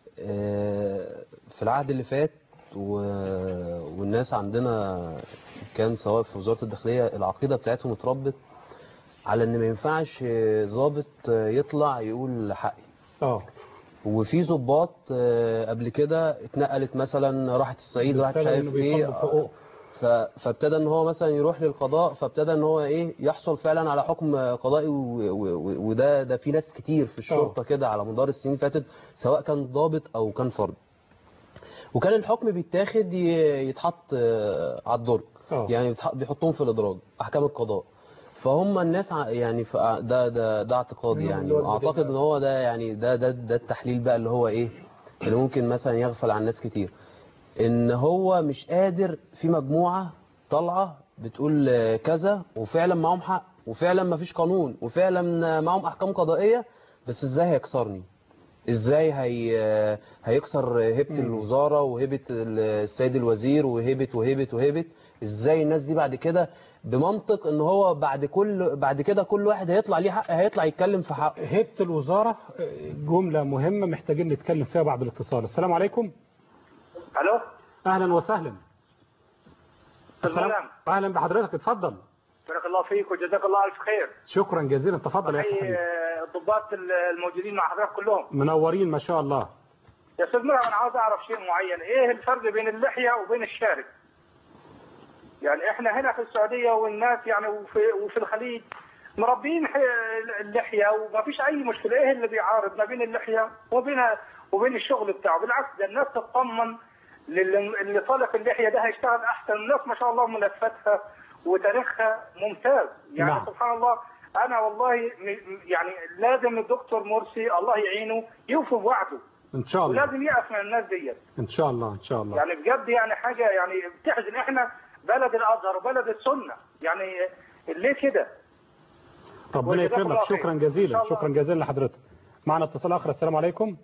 آه، في العهد اللي فات و... والناس عندنا كان سواء في وزارة الداخلية العقيدة بتاعتهم اتربت على ان ما ينفعش ضابط يطلع يقول حقي اه وفي ضباط آه، قبل كده اتنقلت مثلا راحت الصعيد راحت مش بسبب عارف إنه ايه بيطالبوا بحقوق. ف- فابتدى ان هو مثلا يروح للقضاء فابتدى ان هو ايه يحصل فعلا على حكم قضائي و- و- و- وده ده في ناس كتير في الشرطه كده على مدار السنين اللي فاتت سواء كان ضابط او كان فرد وكان الحكم بيتاخد ي- يتحط آه، على الدرج آه. يعني بيتح- بيحطوهم في الادراج احكام القضاء فهم الناس ع- يعني ف- ده ده ده اعتقادي منهم يعني اللي هو اعتقد البديل ان هو ده يعني ده ده ده التحليل بقى اللي هو ايه اللي ممكن مثلا يغفل عن ناس كتير ان هو مش قادر في مجموعة طالعة بتقول آه، كذا وفعلا معاهم حق وفعلا ما فيش قانون وفعلا آه، معاهم احكام قضائية بس ازاي هيكسرني ازاي هي آه، هيكسر هيبة الوزارة وهيبة السيد الوزير وهيبة وهيبة وهيبة ازاي الناس دي بعد كده بمنطق ان هو بعد كل بعد كده كل واحد هيطلع ليه حق هيطلع يتكلم في حقه هيبة الوزارة آه، جملة مهمة محتاجين نتكلم فيها بعد الاتصال السلام عليكم الو أهلا وسهلا استاذ ملهم أهلا بحضرتك اتفضل بارك الله فيك وجزاك الله الف خير شكرا جزيلا تفضل يا أخي احيي حبيبي. آه، الضباط ال- الموجودين مع حضرتك كلهم منورين ما شاء الله يا استاذ ملهم انا عاوز اعرف شيء معين ايه الفرق بين اللحيه وبين الشارب يعني احنا هنا في السعوديه والناس يعني وفي, وفي الخليج مربين ح- اللحيه وما فيش اي مشكله ايه اللي بيعارض ما بين اللحيه وبين وبين الشغل بتاعه بالعكس ده الناس تطمن للي اللي طالق اللحيه ده هيشتغل احسن الناس ما شاء الله ملفاتها وتاريخها ممتاز يعني نعم. نعم. سبحان الله انا والله م- يعني لازم الدكتور مرسي الله يعينه يوفي بوعده إن شاء الله ولازم يقف من الناس ديت إن شاء الله إن شاء الله يعني بجد يعني حاجه يعني بتحزن احنا بلد الازهر وبلد السنه يعني ليه كده؟ ربنا وجزاكم يكرمك الله خير. شكرا إن جزيلا شاء الله. شكرا جزيلا لحضرتك معنا اتصال آخر السلام عليكم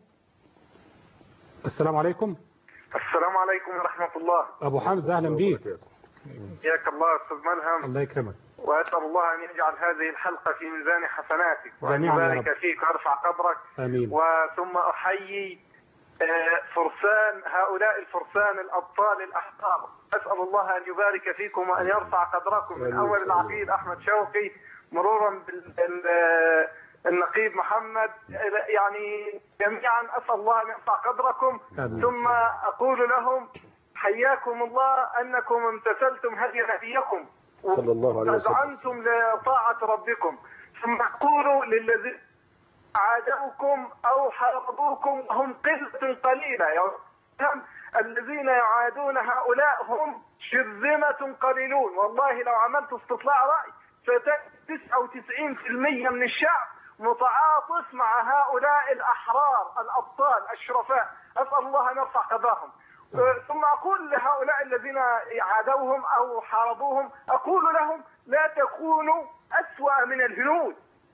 السلام عليكم السلام عليكم ورحمه الله أبو حمزة أهلا بيك حياك الله استاذ ملهم الله يكرمك واسال الله ان يجعل هذه الحلقه في ميزان حسناتك وان جميعاً يا يبارك رب. فيك ويرفع قدرك آمين وثم احيي آه، فرسان هؤلاء الفرسان الابطال الاحرار اسال الله ان يبارك فيكم وان يرفع قدركم من آمين. اول العقيد احمد شوقي مرورا بالنقيب محمد إلى- يعني جميعا اسال الله ان يرفع قدركم آمين. ثم اقول لهم حياكم الله انكم امتثلتم هدي نبيكم صلى الله عليه وسلم. وأذعنتم لطاعة ربكم ثم اقولوا للذين عادوكم أو حاربوكم هم قلة قليلة يعني الذين يعادون هؤلاء هم شرذمة قليلون والله لو عملت استطلاع رأي ستجد 99% من الشعب متعاطف مع هؤلاء الأحرار الأبطال الشرفاء أسأل الله أن يرفع قدرهم ثم أقول لهؤلاء الذين عادوهم أو حاربوهم أقول لهم لا تكونوا أسوأ من الهنود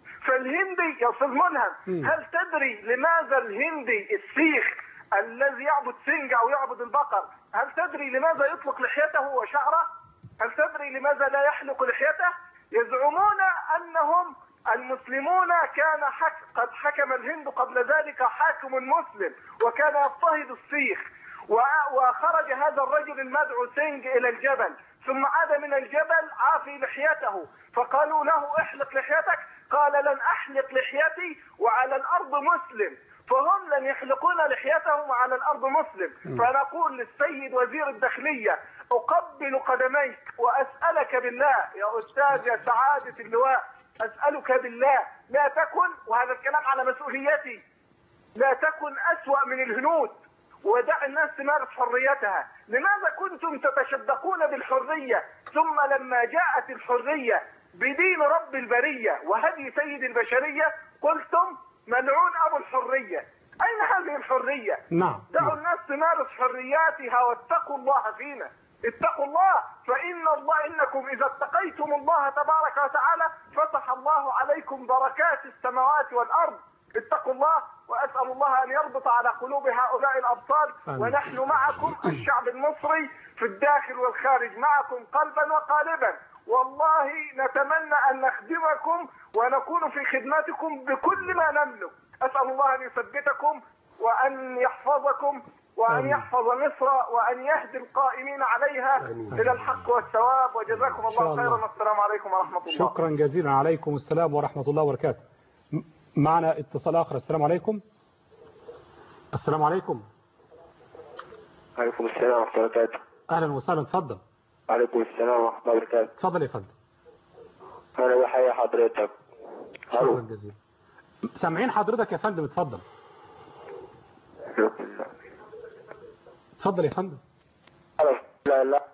فالهندي يا أستاذ ملهم هل تدري لماذا الهندي السيخ الذي يعبد سنج أو يعبد البقر هل تدري لماذا يطلق لحيته وشعره هل تدري لماذا لا يحلق لحيته يزعمون أنهم المسلمون كان حك... قد حكم الهند قبل ذلك حاكم مسلم وكان يضطهد السيخ و... وخرج هذا الرجل المدعو سينج إلى الجبل ثم عاد من الجبل عافي لحيته فقالوا له احلق لحيتك قال لن أحلق لحيتي وعلى الأرض مسلم فهم لن يحلقون لحيتهم على الأرض مسلم فنقول للسيد وزير الداخلية أقبل قدميك وأسألك بالله يا أستاذ يا سعادة اللواء أسألك بالله لا تكن وهذا الكلام على مسؤوليتي لا تكن أسوأ من الهنود ودع الناس تمارس حريتها لماذا كنتم تتشدقون بالحرية ثم لما جاءت الحرية بدين رب البرية وهدي سيد البشرية قلتم ملعون أبو الحرية أين هذه الحرية نعم دعوا نعم. الناس تمارس حرياتها واتقوا الله فينا اتقوا الله فإن الله إنكم إذا اتقيتم الله تبارك وتعالى فتح الله عليكم بركات السماوات والأرض اتقوا الله وأسأل الله أن يربط على قلوب هؤلاء الأبطال آمين. ونحن معكم الشعب المصري في الداخل والخارج معكم قلبا وقالبا والله نتمنى أن نخدمكم ونكون في خدمتكم بكل ما نملك أسأل الله أن يثبتكم وأن يحفظكم وأن آمين. يحفظ مصر وأن يهدي القائمين عليها آمين. إلى الحق والثواب وجزاكم شاء الله الله. خيرا والسلام عليكم ورحمة الله شكرا جزيلا عليكم السلام ورحمة الله وبركاته م- معنا اتصال آخر السلام عليكم السلام عليكم عليكم السلام ورحمة الله وبركاته اهلا وسهلا اتفضل عليكم السلام ورحمة الله وبركاته اتفضل يا فندم أنا بحيي حضرتك شكرا جزيلا سامعين حضرتك يا فندم اتفضل اتفضل يا فندم لا لا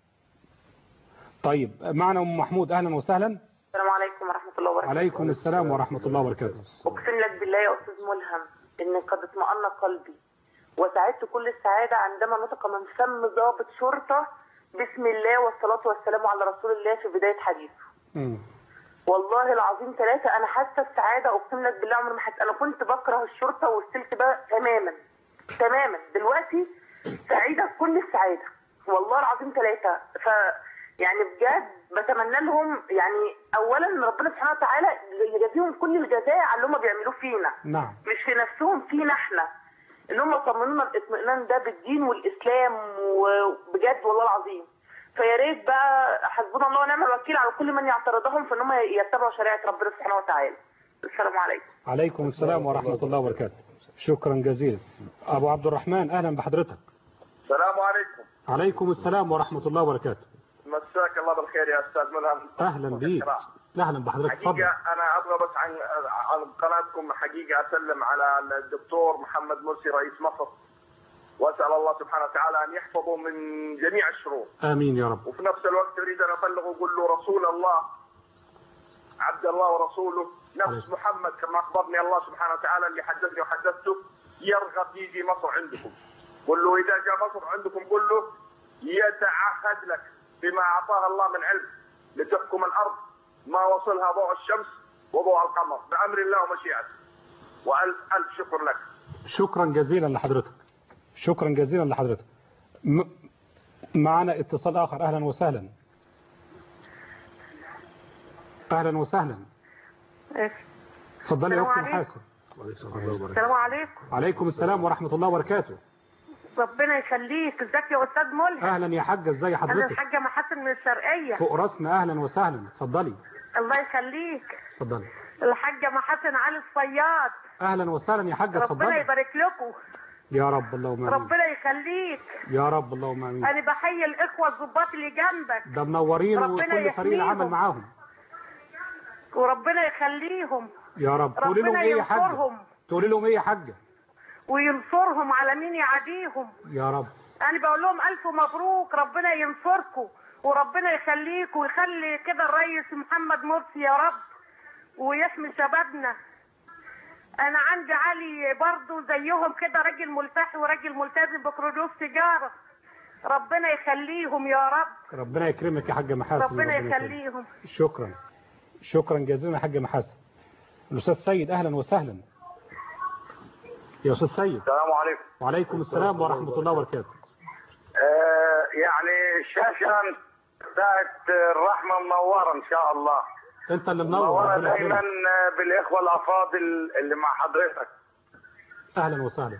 طيب معنا ام محمود اهلا وسهلا السلام عليكم ورحمة الله وبركاته عليكم السلام ورحمة الله وبركاته أقسم لك بالله يا أستاذ ملهم إن قد اطمأن قلبي وسعدت كل السعادة عندما نطق من فم ضابط شرطة بسم الله والصلاة والسلام على رسول الله في بداية حديثه مم. والله العظيم ثلاثة أنا حاسة السعادة أقسم لك بالله عمري ما حاسة أنا كنت بكره الشرطة ووصلت بقى تماما تماما دلوقتي سعيدة بكل السعادة والله العظيم ثلاثة ف يعني بجد بتمنى لهم يعني أولا ربنا سبحانه وتعالى يجازيهم كل الجزاء على اللي هم بيعملوه فينا نعم مش في نفسهم فينا احنا ان هم طمنونا الاطمئنان ده بالدين والاسلام وبجد والله العظيم فيا ريت بقى حسبنا الله ونعم الوكيل على كل من يعترضهم في ان هم يتبعوا شريعه ربنا سبحانه وتعالى السلام عليكم عليكم السلام ورحمة الله وبركاته شكرا جزيلا ابو عبد الرحمن اهلا بحضرتك السلام عليكم عليكم السلام ورحمة الله وبركاته مساك الله بالخير يا استاذ ملهم اهلا بيك اهلا بحضرتك اتفضل حقيقة أنا أبغى بس عن عن قناتكم حقيقة أسلم على الدكتور محمد مرسي رئيس مصر وأسأل الله سبحانه وتعالى أن يحفظه من جميع الشرور امين يا رب وفي نفس الوقت أريد أن أبلغ وأقول له رسول الله عبد الله ورسوله نفس محمد كما أخبرني الله سبحانه وتعالى اللي حدثني وحدثته يرغب يجي مصر عندكم قل له إذا جاء مصر عندكم قل له يتعهد لك بما أعطاه الله من علم لتحكم الأرض ما وصلها ضوء الشمس وضوء القمر بأمر الله ومشيئته وألف ألف شكر لك شكرا جزيلا لحضرتك شكرا جزيلا لحضرتك م... معنا اتصال اخر اهلا وسهلا اهلا وسهلا اتفضلي يا السلام اختي عليكم. محاسن السلام عليكم عليكم السلام ورحمة الله وبركاته ربنا يخليك ازيك يا استاذ ملهم اهلا يا حاجة ازي انا حضرتك الحاجه محسن من الشرقيه فوق راسنا اهلا وسهلا اتفضلي الله يخليك اتفضلي الحاجه محسن علي الصياد اهلا وسهلا يا حاجة ربنا اتفضلي يبارك لكم يا رب اللهم امين ربنا يخليك يا رب اللهم امين انا بحيي الاخوه الضباط اللي جنبك ده منورين ربنا وكل فريق يحميهم. العمل معاهم وربنا يخليهم يا رب تقولي لهم ربنا ايه يا حاجة ينصرهم تقولي لهم ايه يا حاجة وينصرهم على مين يعاديهم يا رب انا بقول لهم الف مبروك ربنا ينصركم وربنا يخليك ويخلي كده الرئيس محمد مرسي يا رب ويحمي شبابنا انا عندي علي برضو زيهم كده راجل ملتحي وراجل ملتزم بكالوريوس تجاره ربنا يخليهم يا رب ربنا يكرمك يا حاجة محاسن ربنا يكرمك. يخليهم شكرا شكرا جزيلا يا حاج محاسن الاستاذ سيد اهلا وسهلا يا استاذ سيد السلام عليكم وعليكم السلام ورحمة الله وبركاته آه يعني الشاشة بتاعت الرحمة منورة إن شاء الله انت اللي منور منورة ربنا دايما يكرمك بالإخوة الأفاضل اللي مع حضرتك اهلا وسهلا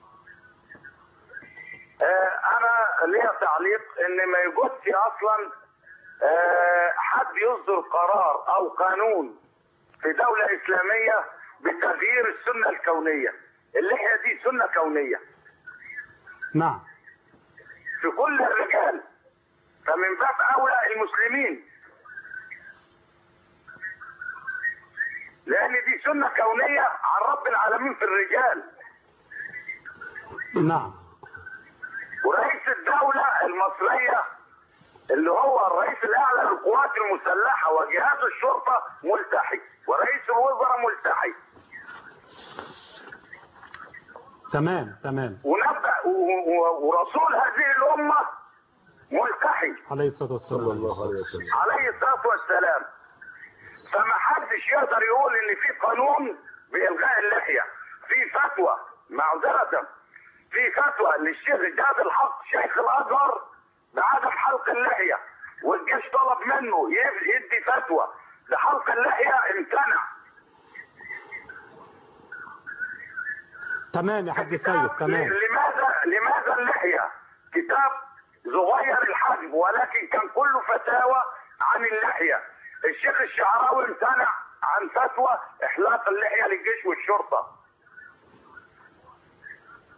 آه، انا ليا تعليق ان ما يجوزش اصلا آه، حد يصدر قرار او قانون في دولة اسلامية بتغيير السنة الكونية اللحية دي سنة كونية نعم في كل الرجال فمن باب اولى المسلمين لان دي سنة كونية عن رب العالمين في الرجال نعم ورئيس الدولة المصرية اللي هو الرئيس الأعلى للقوات المسلحة وجهاز الشرطة ملتحي ورئيس الوزراء ملتحي تمام تمام ونبدأ و- و- ورسول هذه الأمة ملتحي عليه الصلاة والسلام صلى الله عليه وسلم عليه الصلاة والسلام فما حدش يقدر يقول ان في قانون بإلغاء اللحية في فتوى معذرة في فتوى للشيخ جاد الحق شيخ الأزهر بعدم حلق اللحية والجيش طلب منه يف- يدي فتوى لحلق اللحية امتنع تمام يا حاج سيد تمام لماذا لماذا اللحية كتاب صغير الحجم ولكن كان كله فتاوى عن اللحية الشيخ الشعراوي امتنع عن فتوى احلاق اللحية للجيش والشرطة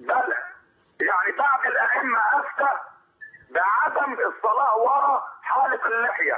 بل يعني بعض الائمه افتى بعدم الصلاه وراء حالق اللحيه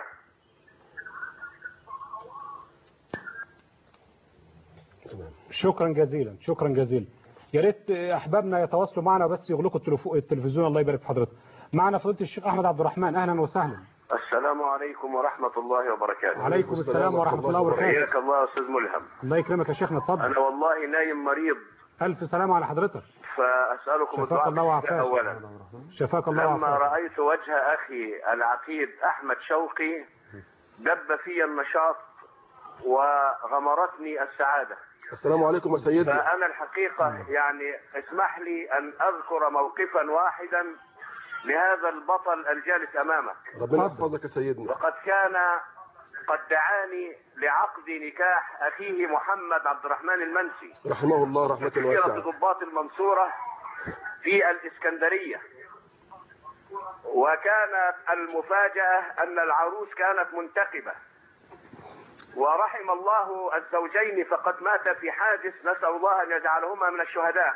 شكرا جزيلا شكرا جزيلا يا ريت احبابنا يتواصلوا معنا بس يغلقوا التلفو- التلفزيون الله يبارك في حضرتك معنا فضيله الشيخ احمد عبد الرحمن اهلا وسهلا السلام عليكم ورحمه الله وبركاته عليكم السلام ورحمه الله وبركاته حياك الله يا استاذ ملهم الله يكرمك يا شيخنا اتفضل انا والله نايم مريض الف سلامه على حضرتك فاسالكم شفاك الله الدعاء وعافاك اولا شفاك الله لما وعافاك رايت وجه اخي العقيد احمد شوقي دب في النشاط وغمرتني السعاده السلام عليكم يا سيدنا فانا الحقيقه يعني اسمح لي ان اذكر موقفا واحدا لهذا البطل الجالس امامك ربنا يحفظك يا سيدنا وقد كان قد دعاني لعقد نكاح اخيه محمد عبد الرحمن المنسي رحمه الله رحمة كثيرة واسعة ضباط المنصورة في الإسكندرية وكانت المفاجأة أن العروس كانت منتقبة ورحم الله الزوجين فقد مات في حادث نسأل الله أن يجعلهما من الشهداء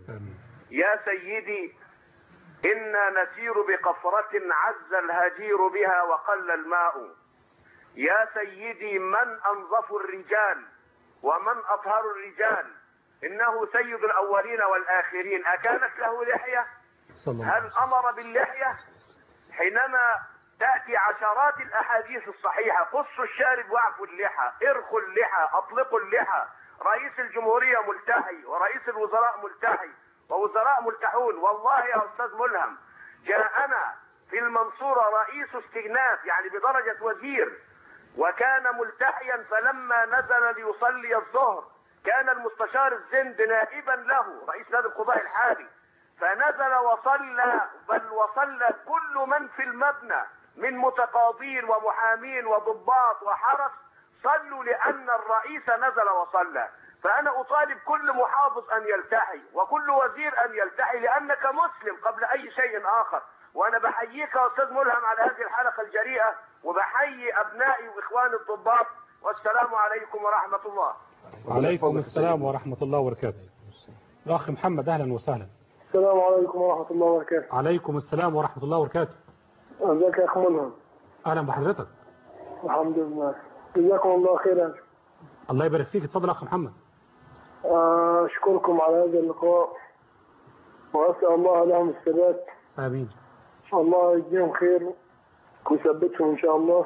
يا سيدي إنا نسير بقفرة عز الهجير بها وقل الماء يا سيدي من أنظف الرجال ومن أطهر الرجال إنه سيد الأولين والآخرين أكانت له لحية هل أمر باللحية حينما تأتي عشرات الأحاديث الصحيحة قصوا الشارب واعفوا اللحى ارخوا اللحى أطلقوا اللحى رئيس الجمهورية ملتحي ورئيس الوزراء ملتحي ووزراء ملتحون والله يا أستاذ ملهم جاءنا في المنصورة رئيس استئناف يعني بدرجة وزير وكان ملتحيا فلما نزل ليصلي الظهر كان المستشار الزند نائبا له رئيس نادي القضاء الحالي فنزل وصلى بل وصلى كل من في المبنى من متقاضين ومحامين وضباط وحرس صلوا لأن الرئيس نزل وصلى فأنا أطالب كل محافظ أن يلتحي وكل وزير أن يلتحي لأنك مسلم قبل أي شيء آخر وأنا بحييك يا أستاذ ملهم على هذه الحلقة الجريئة وبحيي أبنائي وإخواني الضباط والسلام عليكم ورحمة الله وعليكم السلام ورحمة الله وبركاته الأخ محمد أهلا وسهلا السلام عليكم ورحمة الله وبركاته عليكم السلام ورحمة الله وبركاته ازيك يا اخ ملهم أهلا بحضرتك الحمد لله جزاكم الله خيرا الله يبارك فيك اتفضل يا أخ محمد آه، اشكركم على هذا اللقاء واسال الله لهم الثبات آمين الله يجزيهم خير ويثبتهم ان شاء الله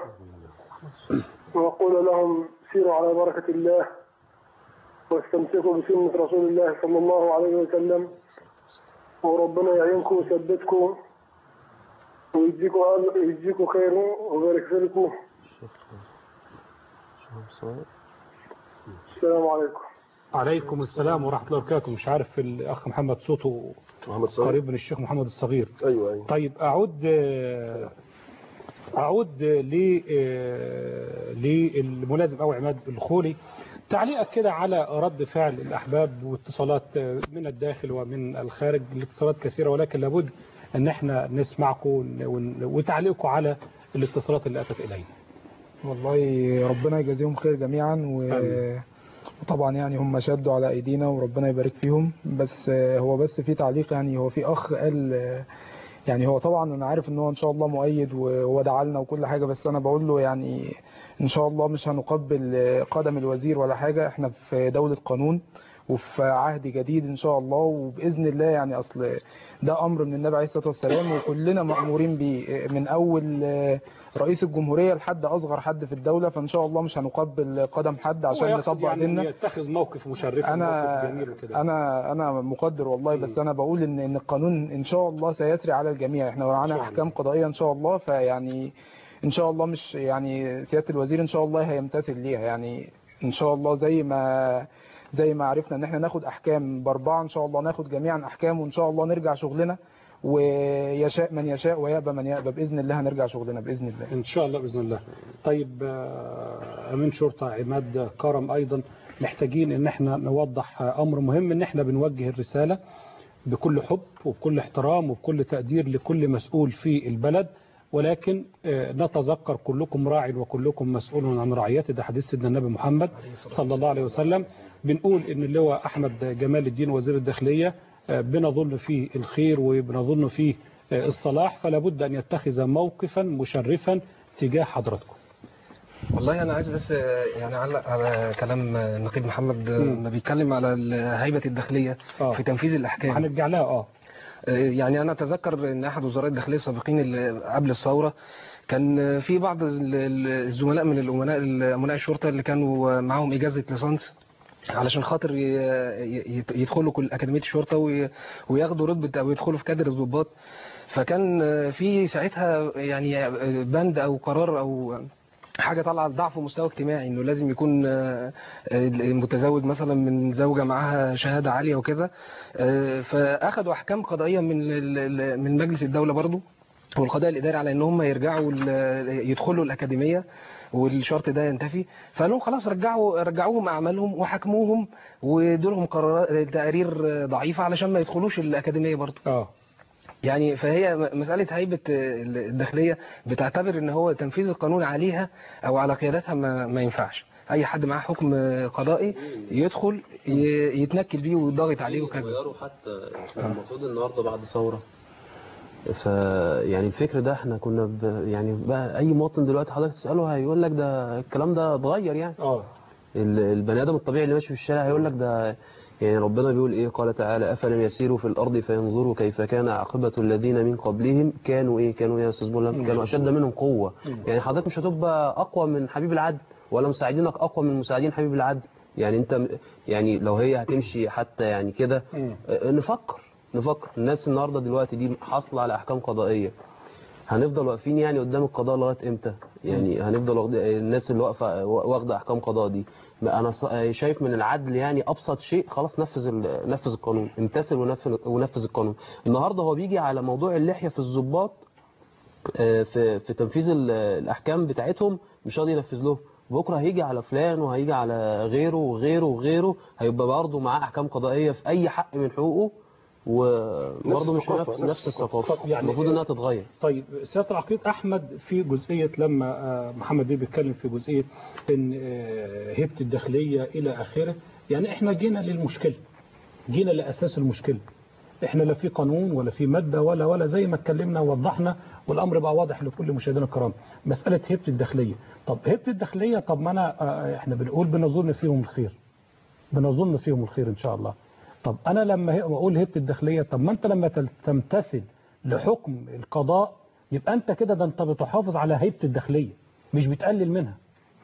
واقول لهم سيروا على بركة الله واستمسكوا بسنة رسول الله صلى الله عليه وسلم وربنا يعينكم ويثبتكم ويجزيكم يجزيكم خير ويبارك فيكم السلام عليكم عليكم السلام ورحمة الله وبركاته مش عارف الأخ محمد صوته محمد صغير قريب من الشيخ محمد الصغير ايوه ايوه طيب أعود أعود ل للملازم أو عماد الخولي تعليقك كده على رد فعل الأحباب واتصالات من الداخل ومن الخارج الاتصالات كثيرة ولكن لابد أن احنا نسمعكم ون- وتعليقكم على الاتصالات اللي أتت إلينا والله ربنا يجازيهم خير جميعا و... وطبعا يعني هم شدوا على ايدينا وربنا يبارك فيهم بس آه، هو بس في تعليق يعني هو في اخ قال آه، يعني هو طبعا انا عارف ان هو ان شاء الله مؤيد وهو دعا لنا وكل حاجه بس انا بقول له يعني ان شاء الله مش هنقبل آه، قدم الوزير ولا حاجه احنا في دوله قانون وفي عهد جديد ان شاء الله وباذن الله يعني اصل ده امر من النبي عليه الصلاه والسلام وكلنا مامورين بيه من اول آه، رئيس الجمهوريه لحد اصغر حد في الدوله فان شاء الله مش هنقبل قدم حد عشان هو يقصد نطبق يعني ديننا إن يتخذ موقف مشرف موقف انا جميل وكده انا انا مقدر والله بس انا بقول ان ان القانون ان شاء الله سيسري على الجميع احنا ورانا احكام قضائيه ان شاء الله فيعني ان شاء الله مش يعني سياده الوزير ان شاء الله هيمتثل ليها يعني ان شاء الله زي ما زي ما عرفنا ان احنا ناخد احكام باربعه ان شاء الله ناخد جميعا احكام وان شاء الله نرجع شغلنا ويشاء من يشاء ويأبى من يأبى باذن الله هنرجع شغلنا باذن الله إن شاء الله بإذن الله طيب آه، أمين شرطة عماد كرم أيضا محتاجين إن احنا نوضح آه، أمر مهم إن احنا بنوجه الرسالة بكل حب وبكل احترام وبكل تقدير لكل مسؤول في البلد ولكن آه، نتذكر كلكم راع وكلكم مسؤول عن رعيته ده حديث سيدنا النبي محمد صلى الله عليه وسلم بنقول ان اللواء احمد جمال الدين وزير الداخليه آه، بنظن فيه الخير وبنظن فيه آه، الصلاح فلا بد أن يتخذ موقفا مشرفا تجاه حضراتكم والله انا عايز بس آه، يعني اعلق على كلام آه، النقيب محمد آه، مم. ما بيتكلم على ال- هيبه الداخليه آه. في تنفيذ الاحكام هنرجع لها اه آه، يعني انا اتذكر ان احد وزراء الداخليه السابقين اللي قبل الثوره كان آه، في بعض ال- ال- الزملاء من الامناء امناء الشرطه اللي كانوا آه، معاهم اجازه ليسانس علشان خاطر ي- ي- يدخلوا كل اكاديميه الشرطه وي- وياخدوا رتبه او يدخلوا في كادر الضباط فكان آه، في ساعتها يعني آه، بند او قرار او حاجه طالعه لضعف مستوى اجتماعي انه لازم يكون آه، آه، متزوج مثلا من زوجه معاها شهاده عاليه وكذا آه، فاخدوا احكام قضائيه من ال- ال- من مجلس الدوله برضو والقضاء الاداري على ان هم يرجعوا ال- يدخلوا الاكاديميه والشرط ده ينتفي فقالوا خلاص رجعوا رجعوهم اعمالهم وحكموهم وادولهم قرارات تقارير ضعيفه علشان ما يدخلوش الاكاديميه برضو اه يعني فهي م- مسألة هيبة الداخلية بتعتبر ان هو تنفيذ القانون عليها او على قيادتها ما, ما ينفعش اي حد معاه حكم قضائي يدخل ي- يتنكل بيه ويضغط عليه وكذا غيروا حتى المفروض النهارده بعد ثوره ف يعني الفكر ده احنا كنا ب... يعني بقى اي مواطن دلوقتي حضرتك تساله هيقول لك ده الكلام ده اتغير يعني اه ال- البني ادم الطبيعي اللي ماشي في الشارع هيقول لك ده يعني ربنا بيقول ايه قال تعالى افلم يسيروا في الارض فينظروا كيف كان عاقبه الذين من قبلهم كانوا ايه كانوا ايه يا استاذ بولا كانوا اشد منهم قوه يعني حضرتك مش هتبقى اقوى من حبيب العدل ولا مساعدينك اقوى من مساعدين حبيب العدل يعني انت م- يعني لو هي هتمشي حتى يعني كده آه، نفكر نفكر الناس النهارده دلوقتي دي حاصله على احكام قضائيه هنفضل واقفين يعني قدام القضاء لغايه امتى يعني هنفضل واخد- الناس اللي واقفه واخده احكام قضاء دي ما انا ص- شايف من العدل يعني ابسط شيء خلاص نفذ ال- نفذ القانون امتثل ونفذ ونفذ القانون النهارده هو بيجي على موضوع اللحيه في الضباط آه، في في تنفيذ ال- الاحكام بتاعتهم مش راضي ينفذ لهم بكره هيجي على فلان وهيجي على غيره وغيره وغيره هيبقى برضه معاه احكام قضائيه في اي حق من حقوقه وبرضه مش الثقافة، نفس نفس نفس الثقافه طب يعني المفروض انها تتغير طيب سيادة العقيد أحمد في جزئية لما آه، محمد بيه بيتكلم في جزئية إن آه، هيبة الداخلية إلى آخره يعني إحنا جينا للمشكلة جينا لأساس المشكلة إحنا لا في قانون ولا في مادة ولا ولا زي ما اتكلمنا ووضحنا والأمر بقى واضح لكل مشاهدينا الكرام مسألة هيبة الداخلية طب هيبة الداخلية طب ما أنا آه، إحنا بنقول بنظن فيهم الخير بنظن فيهم الخير إن شاء الله طب أنا لما هي- أقول هيبة الداخلية طب ما أنت لما تل- تمتثل لحكم القضاء يبقى أنت كده ده أنت بتحافظ على هيبة الداخلية مش بتقلل منها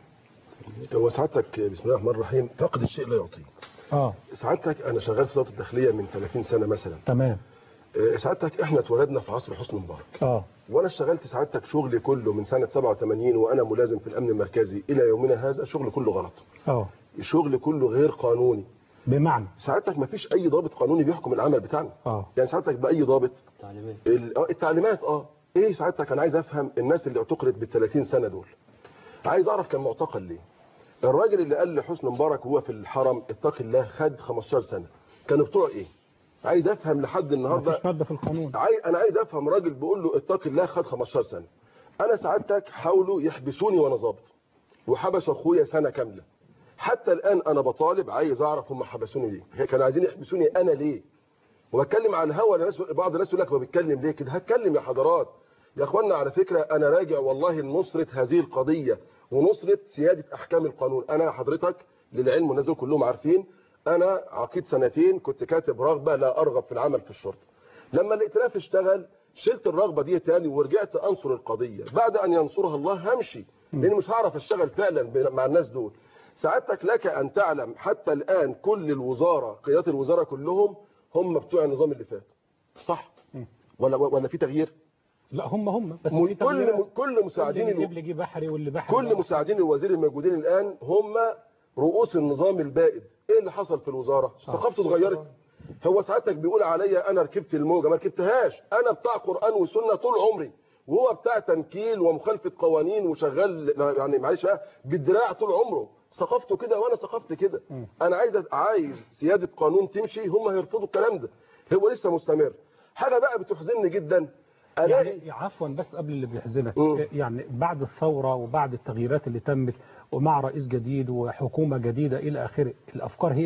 هو سعادتك بسم الله الرحمن الرحيم فقد الشيء لا يعطيه اه سعادتك انا شغال في وزاره الداخليه من 30 سنه مثلا تمام آه، سعادتك احنا اتولدنا في عصر حسني مبارك اه وانا اشتغلت سعادتك شغلي كله من سنه 87 وانا ملازم في الامن المركزي الى يومنا هذا شغل كله غلط اه الشغل كله غير قانوني بمعنى سعادتك ما فيش اي ضابط قانوني بيحكم العمل بتاعنا اه يعني سعادتك باي ضابط تعليمات ال- آه، التعليمات اه ايه سعادتك انا عايز افهم الناس اللي اعتقلت بال 30 سنه دول عايز اعرف كان معتقل ليه الراجل اللي قال لحسني مبارك وهو في الحرم اتق الله خد 15 سنه كانوا بتوع ايه عايز افهم لحد النهارده مفيش مادة في القانون عاي... انا عايز افهم راجل بيقول له اتق الله خد 15 سنه انا سعادتك حاولوا يحبسوني وانا ظابط وحبسوا اخويا سنه كامله حتى الان انا بطالب عايز اعرف هم حبسوني ليه هي كانوا عايزين يحبسوني انا ليه وبتكلم على الهوا الناس بعض الناس يقول لك هو بيتكلم ليه كده هتكلم يا حضرات يا اخوانا على فكره انا راجع والله لنصره هذه القضيه ونصره سياده احكام القانون انا حضرتك للعلم والناس دول كلهم عارفين انا عقيد سنتين كنت كاتب رغبه لا ارغب في العمل في الشرطه لما الائتلاف اشتغل شلت الرغبه دي تاني ورجعت انصر القضيه بعد ان ينصرها الله همشي لان مش هعرف اشتغل فعلا مع الناس دول سعادتك لك ان تعلم حتى الان كل الوزاره قيادات الوزاره كلهم هم بتوع النظام اللي فات صح ولا ولا في تغيير لا هم هم بس م- في كل تغييرات. كل مساعدين اللي الو... يجيب لي جه بحري واللي بحري كل مساعدين الوزير الموجودين الان هم رؤوس النظام البائد ايه اللي حصل في الوزاره ثقافته اتغيرت هو ساعتك بيقول عليا انا ركبت الموجه ما ركبتهاش انا بتاع قران وسنه طول عمري وهو بتاع تنكيل ومخالفه قوانين وشغال يعني معلش بقى بالدراع طول عمره ثقافته كده وانا ثقافتي كده انا عايز عايز سياده قانون تمشي هم هيرفضوا الكلام ده هو لسه مستمر حاجه بقى بتحزنني جدا الاقي يعني عفوا بس قبل اللي بيحزنك مم. يعني بعد الثورة وبعد التغييرات اللي تمت ومع رئيس جديد وحكومة جديدة إلى آخره الأفكار هي هي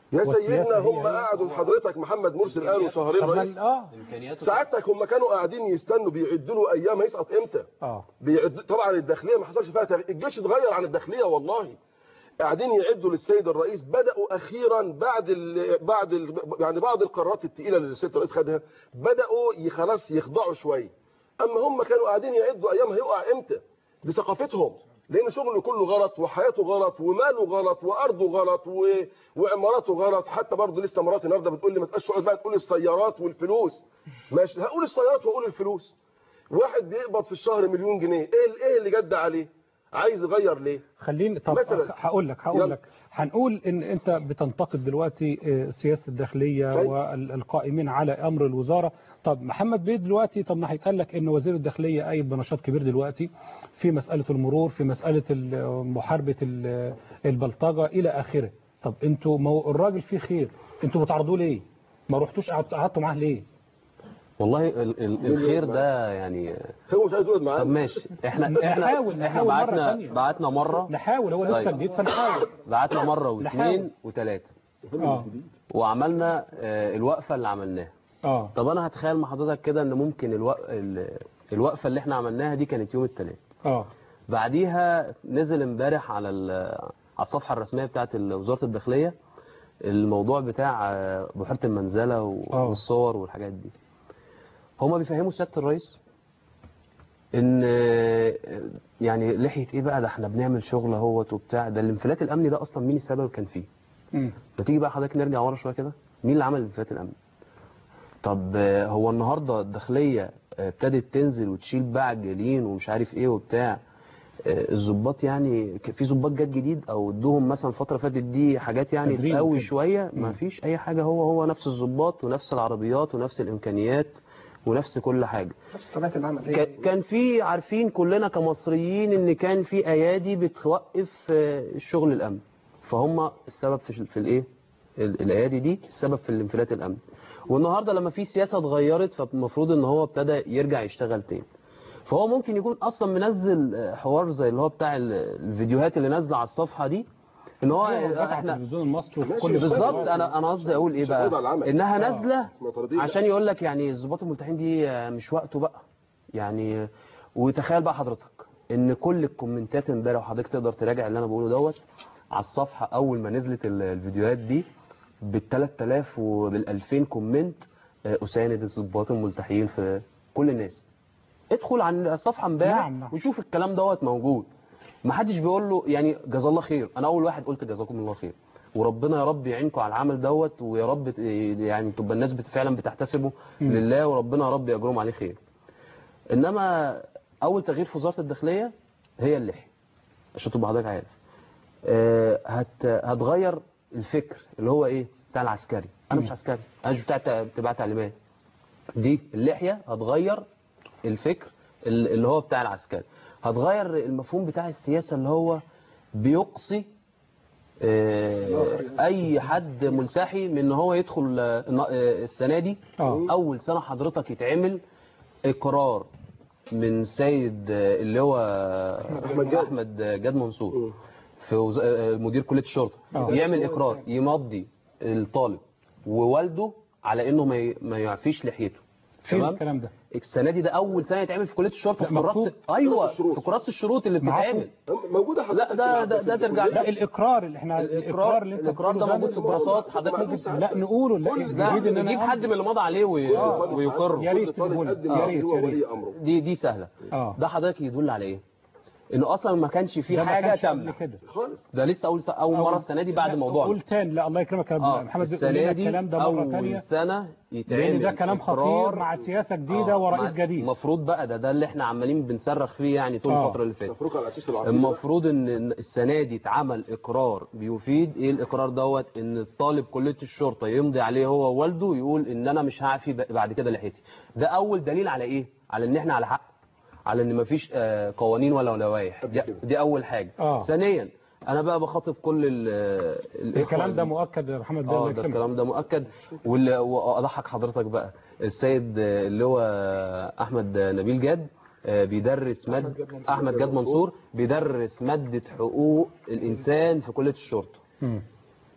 يا والسياسة سيدنا هي هم هي. قعدوا حضرتك محمد مرسي قالوا شهرين طب ما- رئيس اه ساعتك هم كانوا قاعدين يستنوا بيعدوا له ايام هيسقط امتى اه بيعد... طبعا الداخليه ما حصلش فيها تغيير الجيش اتغير عن الداخليه والله قاعدين يعدوا للسيد الرئيس بداوا اخيرا بعد ال... بعد ال... يعني بعض القرارات الثقيله اللي السيد الرئيس خدها بداوا ي- خلاص يخضعوا شويه اما هم كانوا قاعدين يعدوا ايام هيقع امتى دي ثقافتهم لان شغله كله غلط وحياته غلط وماله غلط وارضه غلط و... وعماراته غلط حتى برضه لسه مراتي النهارده بتقول لي ما تبقاش تقعد بقى تقول السيارات والفلوس ماشي هقول السيارات واقول الفلوس واحد بيقبض في الشهر مليون جنيه ايه ايه اللي جد عليه عايز يغير ليه خليني طب مثلاً. هقول لك هقول يلا. لك هنقول ان انت بتنتقد دلوقتي آه، سياسه الداخليه طيب. والقائمين على امر الوزاره طب محمد بيه دلوقتي طب ما هيتقال لك ان وزير الداخليه قايم بنشاط كبير دلوقتي في مساله المرور في مساله ال- محاربه ال- البلطجه الى اخره طب انتوا ما هو الراجل فيه خير انتوا بتعرضوه ليه ما رحتوش قعدت- قعدتوا معاه ليه والله ال ال الخير ده يعني هو مش عايز يقعد معانا طب ماشي احنا نحاول- احنا احنا نحاول مرة بعتنا تانية. بعتنا مره نحاول هو لسه طيب. جديد فنحاول بعتنا مره نحاول. واثنين وثلاثه اه وعملنا آه، الوقفه اللي عملناها اه طب انا هتخيل مع حضرتك كده ان ممكن الوق... ال- الوقفه اللي احنا عملناها دي كانت يوم الثلاث اه بعديها نزل امبارح على ال- على الصفحه الرسميه بتاعت ال- وزاره الداخليه الموضوع بتاع آه، بحيره المنزله و- آه. والصور والحاجات دي هما بيفهموا سياده الرئيس ان آه، يعني لحيه ايه بقى ده احنا بنعمل شغل اهوت وبتاع ده الانفلات الامني ده اصلا مين السبب كان فيه مم. ما تيجي بقى حضرتك نرجع ورا شويه كده مين اللي عمل الانفلات الامني طب آه، هو النهارده الداخليه آه، ابتدت تنزل وتشيل بقى جالين ومش عارف ايه وبتاع آه، الضباط يعني ك- في ضباط جت جديد او ادوهم مثلا الفتره اللي فاتت دي حاجات يعني تدريب تقوي كده. شويه ما فيش اي حاجه هو هو نفس الضباط ونفس العربيات ونفس الامكانيات ونفس كل حاجه طبيعه العمل كان- كان في عارفين كلنا كمصريين ان كان في ايادي بتوقف آه، الشغل الامن فهم السبب في في الايه ال- الايادي دي السبب في الانفلات الامني والنهارده لما في سياسه اتغيرت فالمفروض ان هو ابتدى يرجع يشتغل تاني فهو ممكن يكون اصلا منزل آه، حوار زي اللي هو بتاع ال- الفيديوهات اللي نازله على الصفحه دي ان هو أيوة، وقع على احنا التلفزيون المصري وفي ماشي، كل مش بالظبط انا انا قصدي اقول ايه مش هتعود بقى على العمل. انها آه. نازله معترضين عشان يقول لك يعني الضباط الملتحين دي آه، مش وقته بقى يعني وتخيل بقى حضرتك ان كل الكومنتات امبارح وحضرتك تقدر تراجع اللي انا بقوله دوت على الصفحه اول ما نزلت ال- الفيديوهات دي بال 3000 وبال 2000 كومنت آه، اساند الضباط الملتحين في كل الناس ادخل عن الصفحه امبارح نعم، نعم. وشوف الكلام دوت موجود ما حدش بيقول له يعني جزا الله خير انا اول واحد قلت جزاكم الله خير وربنا يا رب يعينكم على العمل دوت ويا رب ت- يعني تبقى الناس بت- فعلا بتحتسبه مم. لله وربنا يا رب يجرهم عليه خير انما اول تغيير في وزاره الداخليه هي اللحيه عشان تبقى حضرتك عارف آه، هت هتغير الفكر اللي هو ايه بتاع العسكري انا مش عسكري انا مش بتاع بتاع تعليمات دي اللحيه هتغير الفكر ال- اللي هو بتاع العسكري هتغير المفهوم بتاع السياسه اللي هو بيقصي آه، اي حد ملتحي من ان هو يدخل آه، آه، السنه دي آه. اول سنه حضرتك يتعمل اقرار من سيد آه، اللي هو أحمد جاد. احمد جاد منصور في وز- آه، مدير كليه الشرطه آه. يعمل اقرار يمضي الطالب ووالده على انه ما ي- ما يعفيش لحيته فين تمام الكلام ده السنه دي ده اول سنه يتعمل في كليه الشرطه لا، في كراسه مكتوب. ايوه كراسة الشروط. في كراسه الشروط اللي معاكم. بتتعمل موجوده لا حضرتك ده ده ده ترجع لا الاقرار اللي احنا الاقرار اللي انت الاقرار ده بتقوله موجود في الكراسات حضرتك ممكن لا نقوله لا لا الجديد ان نجيب انا حد من اللي مضى عليه وي- آه. ويقر يا ريت كل طالب تقول. قدم يا عليه ريت، هو يا ريت. ولي امره دي دي سهله اه ده حضرتك يدل على ايه انه اصلا ما كانش فيه ده ما حاجه كانش قبل تامه كده خالص ده لسه اول س- اول مره السنه دي بعد لا، موضوع قول تاني لا الله يكرمك يا اه محمد قول السنه لنا دي الكلام ده مره اول ثانيه سنه يتعمل لان ده كلام خطير إقرار مع سياسه جديده آه، ورئيس مع- جديد المفروض بقى ده ده اللي احنا عمالين بنصرخ فيه يعني طول آه. الفتره اللي فاتت مفروض على اساس العقيده المفروض ان إن السنه دي اتعمل اقرار بيفيد ايه الاقرار دوت ان الطالب كليه الشرطه يمضي عليه هو ووالده يقول ان انا مش هعفي ب- بعد كده لحيتي ده اول دليل على ايه على ان احنا على حق على ان مفيش آه، قوانين ولا لوائح دي, دي اول حاجه آه. ثانيا انا بقى بخاطب كل ال- الإخوة الكلام ده اللي- مؤكد يا محمد بيه الله اه ده يكرمك الكلام ده مؤكد واللي واضحك حضرتك بقى السيد آه، اللي هو احمد نبيل جاد آه، بيدرس مادة احمد جاد منصور بيدرس مادة حقوق الانسان في كلية الشرطة مم.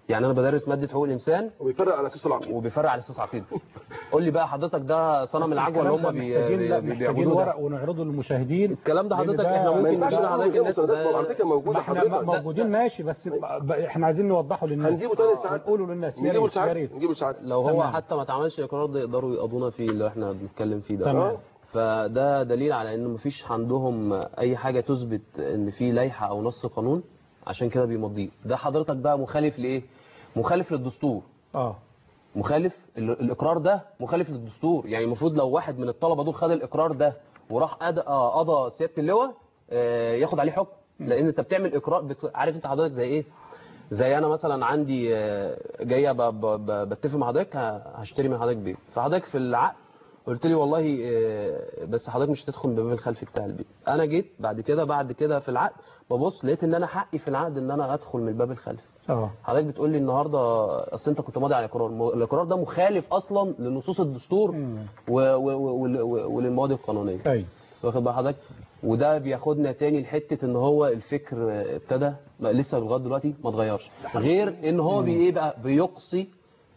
يعني انا بدرس ماده حقوق الانسان وبيفرق على اساس العقيده وبيفرق على اساس عقيده قول لي بقى حضرتك ده صنم العجوه اللي هم بي- محتاجين لا بي- محتاجين بيعبدوه ورق ده ونعرضه للمشاهدين الكلام ده لأن حضرتك ده- احنا ما ممكن ينفعش نشرح نعمل حضرتك كده الناس مساعدات على فكره ما موجوده احنا حضرتك موجودين ماشي بس ب- احنا عايزين نوضحه للناس هنجيبه تاني ساعات نقوله للناس يا نجيبه ريت يا ساعات ريت نجيبه ساعات لو هو تمام. حتى ما اتعملش اقرار ده يقدروا يقضونا فيه اللي احنا بنتكلم فيه ده تمام. فده دليل على ان مفيش عندهم اي حاجه تثبت ان في لائحه او نص قانون عشان كده بيمضيه ده حضرتك بقى مخالف لايه مخالف للدستور اه مخالف ال- الاقرار ده مخالف للدستور يعني المفروض لو واحد من الطلبه دول خد الاقرار ده وراح قضى آه، قضى سياده اللواء آه، ياخد عليه حكم لان انت بتعمل اقرار بت... عارف انت حضرتك زي ايه زي انا مثلا عندي آه، جايه ب... ب... ب... بتفق مع حضرتك ه- هشتري من حضرتك بيت فحضرتك في العقد قلت لي والله آه، بس حضرتك مش هتدخل من الباب الخلفي بتاع البيت انا جيت بعد كده بعد كده في العقد ببص لقيت ان انا حقي في العقد ان انا ادخل من الباب الخلفي اه حضرتك بتقول لي النهارده اصل انت كنت ماضي على اقرار م- الاقرار ده مخالف اصلا لنصوص الدستور و- و- و- ول- و- وللمواد القانونيه ايوه واخد بال حضرتك وده بياخدنا تاني لحته ان هو الفكر ابتدى بقى لسه لغايه دلوقتي ما اتغيرش غير ان هو بي ايه بقى بيقصي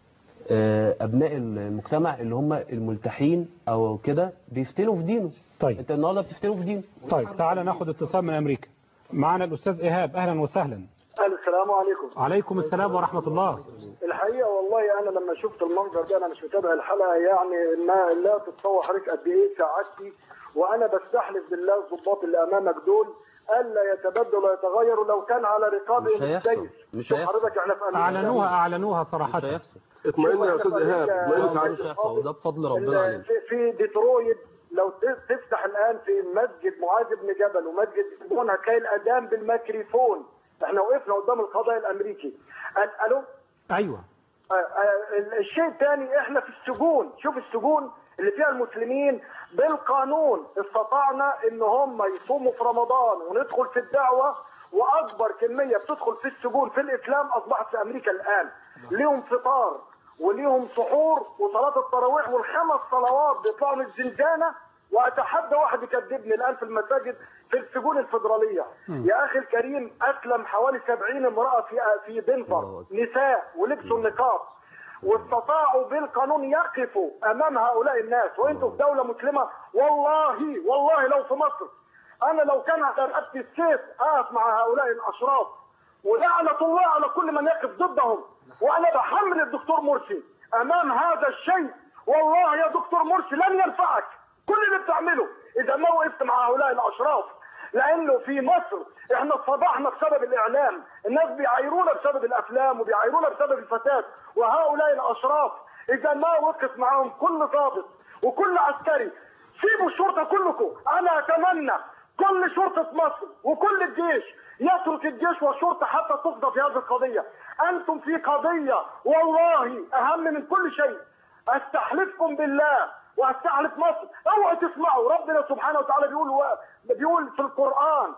آه، ابناء المجتمع اللي هم الملتحين او كده بيفتنوا في دينه طيب انت النهارده بتفتنوا في دينه طيب تعالى ناخد اتصال من امريكا معنا الاستاذ ايهاب اهلا وسهلا السلام عليكم عليكم السلام ورحمه الله الحقيقه والله انا لما شفت المنظر ده انا مش متابع الحلقه يعني ما لا تتصور حضرتك قد ايه سعادتي وانا بستحلف بالله الضباط اللي امامك دول الا يتبدلوا ويتغيروا لو كان على رقابهم مش هيحصل. السيف مش شوف هيحصل. حضرتك احنا في امريكا اعلنوها اعلنوها صراحه مش هيحصل اطمئن يا استاذ ايهاب اطمئن لا، ساعات مش هيحصل وده بفضل ربنا علينا في, في ديترويت لو ت- تفتح الان في مسجد معاذ بن جبل ومسجد سيمون هتلاقي الاذان بالميكروفون احنا وقفنا قدام القضاء الامريكي قال- الو ايوه آه، آه، الشيء الثاني احنا في السجون شوف السجون اللي فيها المسلمين بالقانون استطعنا ان هم يصوموا في رمضان وندخل في الدعوه واكبر كميه بتدخل في السجون في الاسلام اصبحت في امريكا الان ليهم فطار وليهم سحور وصلاه التراويح والخمس صلوات بيطلعوا من الزنزانه واتحدى واحد يكذبني الان في المساجد في السجون الفدراليه يا اخي الكريم اسلم حوالي 70 امراه في في دنفر نساء ولبسوا النقاب واستطاعوا بالقانون يقفوا امام هؤلاء الناس وانتم في دوله مسلمه والله والله لو في مصر انا لو كان على رقبتي السيف اقف مع هؤلاء الاشراف ولعنه الله على كل من يقف ضدهم وانا بحمل الدكتور مرسي امام هذا الشيء والله يا دكتور مرسي لن ينفعك كل اللي بتعمله اذا ما وقفت مع هؤلاء الاشراف لانه في مصر احنا اصطبحنا بسبب الاعلام الناس بيعايرونا بسبب الافلام وبيعايرونا بسبب الفساد وهؤلاء الاشراف اذا ما وقف معهم كل ضابط وكل عسكري سيبوا الشرطه كلكم انا اتمنى كل شرطه مصر وكل الجيش يترك الجيش والشرطه حتى تقضى في هذه القضيه انتم في قضيه والله اهم من كل شيء استحلفكم بالله واستحلف مصر اوعوا تسمعوا ربنا سبحانه وتعالى بيقول بيقول في القران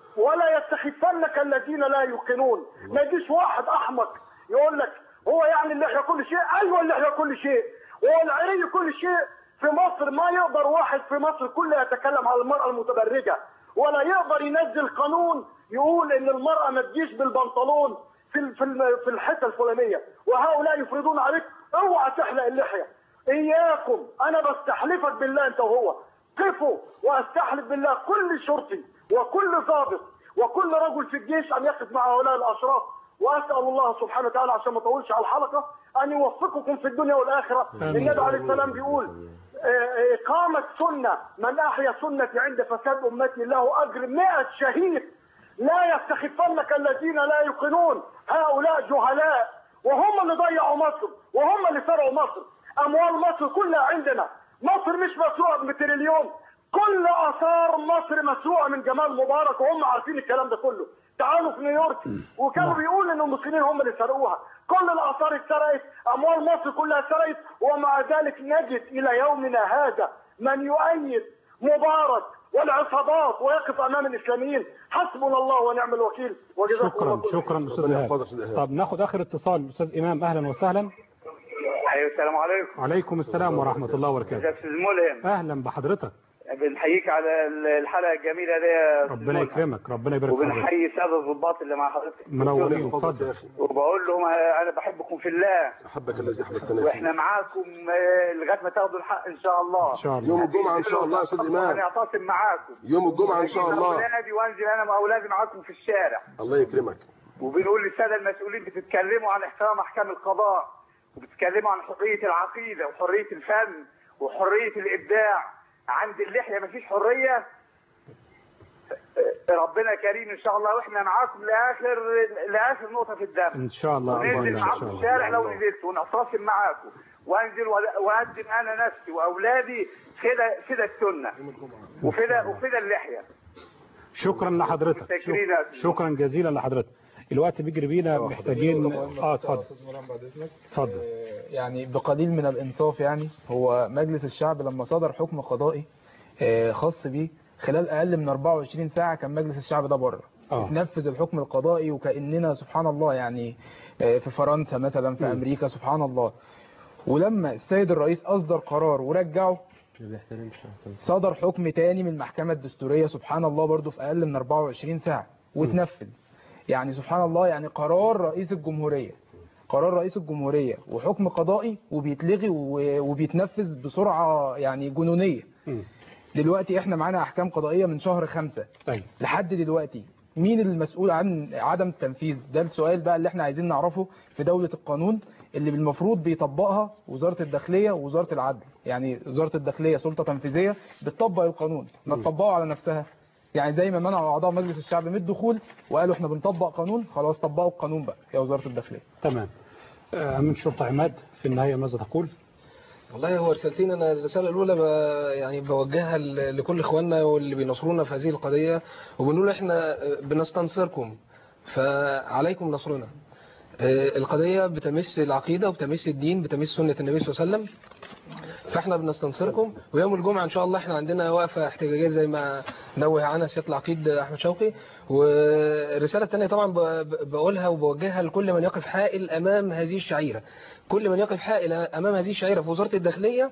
ولا يستخفنك الذين لا يوقنون ما يجيش واحد احمق يقول لك هو يعني اللحيه كل شيء ايوه اللحيه كل شيء وهو العري كل شيء في مصر ما يقدر واحد في مصر كله يتكلم على المراه المتبرجه ولا يقدر ينزل قانون يقول ان المراه ما تجيش بالبنطلون في ال- في ال- في الحته الفلانيه وهؤلاء يفرضون عليك اوعى تحلق اللحيه اياكم انا بستحلفك بالله انت وهو قفوا واستحلف بالله كل شرطي وكل ضابط وكل رجل في الجيش ان يقف مع هؤلاء الاشراف واسال الله سبحانه وتعالى عشان ما اطولش على الحلقه ان يوفقكم في الدنيا والاخره آمين. النبي عليه السلام بيقول آه، إقامة سنة من أحيا سنتي عند فساد أمتي له أجر 100 شهيد لا يستخفنك الذين لا يوقنون هؤلاء جهلاء وهم اللي ضيعوا مصر وهم اللي سرقوا مصر أموال مصر كلها عندنا مصر مش مسروقة بتريليون كل آثار مصر مسروقة من جمال مبارك وهم عارفين الكلام ده كله تعالوا في نيويورك وكانوا بيقولوا ان المسلمين هم اللي سرقوها كل الاثار اتسرقت اموال مصر كلها اتسرقت ومع ذلك نجد الى يومنا هذا من يؤيد مبارك والعصابات ويقف امام الاسلاميين حسبنا الله ونعم الوكيل وجزاكم الله شكرا كل شكرا استاذ ايهاب طب ناخد اخر اتصال استاذ امام اهلا وسهلا ايوه السلام عليكم وعليكم السلام ورحمه الله وبركاته استاذ ملهم اهلا بحضرتك بنحييك على الحلقه الجميله دي يا أستاذ ربنا ملحم. يكرمك ربنا يبارك في حضرتك وبنحيي الساده الضباط اللي مع حضرتك منورين اتفضل وبقول لهم انا بحبكم في الله احبك الذي احببتنا واحنا معاكم آه، لغايه ما تاخدوا الحق ان شاء الله إن شاء الله. يوم الجمعة إن شاء الله يا أستاذ إمام. هنعتصم معاكم يوم الجمعة إن شاء أجيب الله. اولادي وانزل انا واولادي معاكم في الشارع الله يكرمك وبنقول للساده المسؤولين بتتكلموا عن احترام احكام القضاء وبتتكلموا عن حريه العقيده وحريه الفن وحريه الابداع عند اللحيه مفيش حريه ربنا كريم ان شاء الله واحنا معاكم لاخر لاخر نقطه في الدم ان شاء الله وننزل أرجونا ان معاكم شاء الله الشارع لو نزلت ونعتصم معاكم وانزل وأ- واقدم انا نفسي واولادي فدا فدا السنه وفدا وفدا اللحيه شكرا لحضرتك متشكرين يا شك- شكرا جزيلا لحضرتك الوقت بيجري بينا محتاجين اه اتفضل اتفضل يعني بقليل من الإنصاف يعني هو مجلس الشعب لما صدر حكم قضائي آه، خاص بيه خلال أقل من 24 ساعة كان مجلس الشعب ده بره آه. اتنفذ الحكم القضائي وكأننا سبحان الله يعني آه، في فرنسا مثلا في أمريكا سبحان الله ولما السيد الرئيس أصدر قرار ورجعه صدر حكم تاني من المحكمة الدستورية سبحان الله برضو في أقل من 24 ساعة واتنفذ يعني سبحان الله يعني قرار رئيس الجمهورية قرار رئيس الجمهورية وحكم قضائي وبيتلغي و- وبيتنفذ بسرعة يعني جنونية دلوقتي احنا معانا احكام قضائية من شهر خمسة طيب لحد دلوقتي مين المسؤول عن عدم التنفيذ ده السؤال بقى اللي احنا عايزين نعرفه في دولة القانون اللي المفروض بيطبقها وزارة الداخلية ووزارة العدل يعني وزارة الداخلية سلطة تنفيذية بتطبق القانون ما تطبقه على نفسها يعني زي ما منعوا اعضاء مجلس الشعب من الدخول وقالوا احنا بنطبق قانون خلاص طبقوا القانون بقى يا وزارة الداخلية تمام آه، امين شرطه عماد في النهايه ماذا تقول؟ والله هو رسالتين انا الرساله الاولى ب... يعني بوجهها ل- لكل اخواننا واللي بينصرونا في هذه القضيه وبنقول احنا بنستنصركم فعليكم نصرنا آه، القضيه بتمس العقيده وبتمس الدين بتمس سنه النبي صلى الله عليه وسلم فاحنا بنستنصركم ويوم الجمعه ان شاء الله احنا عندنا وقفه احتجاجيه زي ما نوه عنها سياده العقيد احمد شوقي والرساله الثانيه طبعا ب- ب- بقولها وبوجهها لكل من يقف حائل امام هذه الشعيره كل من يقف حائل امام هذه الشعيره في وزاره الداخليه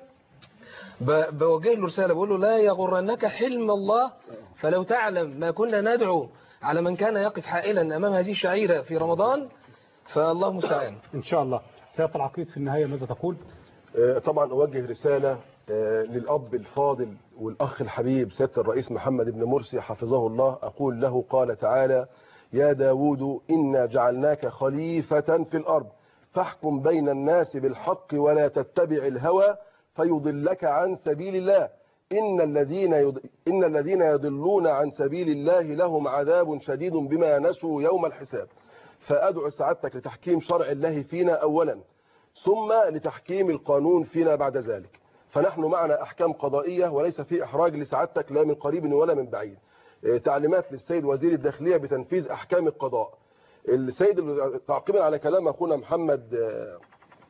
ب- بوجه له رساله بقول له لا يغرنك حلم الله فلو تعلم ما كنا ندعو على من كان يقف حائلا امام هذه الشعيره في رمضان فالله المستعان ان شاء الله سياده العقيد في النهايه ماذا تقول؟ آه، طبعا أوجه رسالة آه، للأب الفاضل والأخ الحبيب سيادة الرئيس محمد بن مرسي حفظه الله أقول له قال تعالى يا داود إنا جعلناك خليفة في الأرض فاحكم بين الناس بالحق ولا تتبع الهوى فيضلك عن سبيل الله إن الذين يض... إن الذين يضلون عن سبيل الله لهم عذاب شديد بما نسوا يوم الحساب فأدعو سعادتك لتحكيم شرع الله فينا أولا ثم لتحكيم القانون فينا بعد ذلك فنحن معنا أحكام قضائية وليس في إحراج لسعادتك لا من قريب ولا من بعيد إيه، تعليمات للسيد وزير الداخلية بتنفيذ أحكام القضاء السيد تعقيبا على كلام أخونا محمد آه،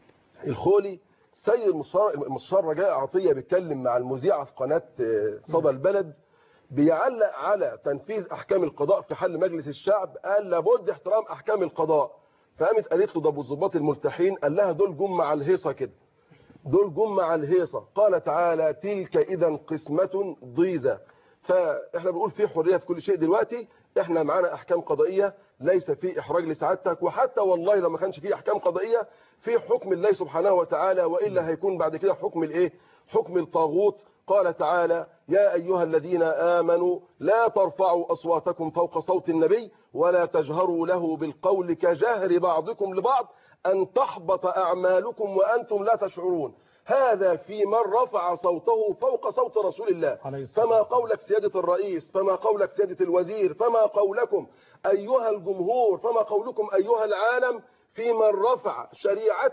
الخولي سيد المستشار المستشار رجاء عطية بيتكلم مع المذيعة في قناة آه، صدى البلد بيعلق على تنفيذ أحكام القضاء في حل مجلس الشعب قال لابد احترام أحكام القضاء فقامت قالت له ده ابو الظباط الملتحين قال لها دول جم مع الهيصة كده دول جم مع الهيصة قال تعالى تلك إذا قسمة ضيزة فإحنا بنقول في حرية في كل شيء دلوقتي إحنا معانا أحكام قضائية ليس في إحراج لسعادتك وحتى والله لو ما كانش في أحكام قضائية في حكم الله سبحانه وتعالى وإلا هيكون بعد كده حكم الإيه حكم الطاغوت قال تعالى يا أيها الذين آمنوا لا ترفعوا أصواتكم فوق صوت النبي ولا تجهروا له بالقول كجهر بعضكم لبعض أن تحبط أعمالكم وأنتم لا تشعرون هذا في من رفع صوته فوق صوت رسول الله فما قولك سيادة الرئيس فما قولك سيادة الوزير فما قولكم أيها الجمهور فما قولكم أيها العالم في من رفع شريعة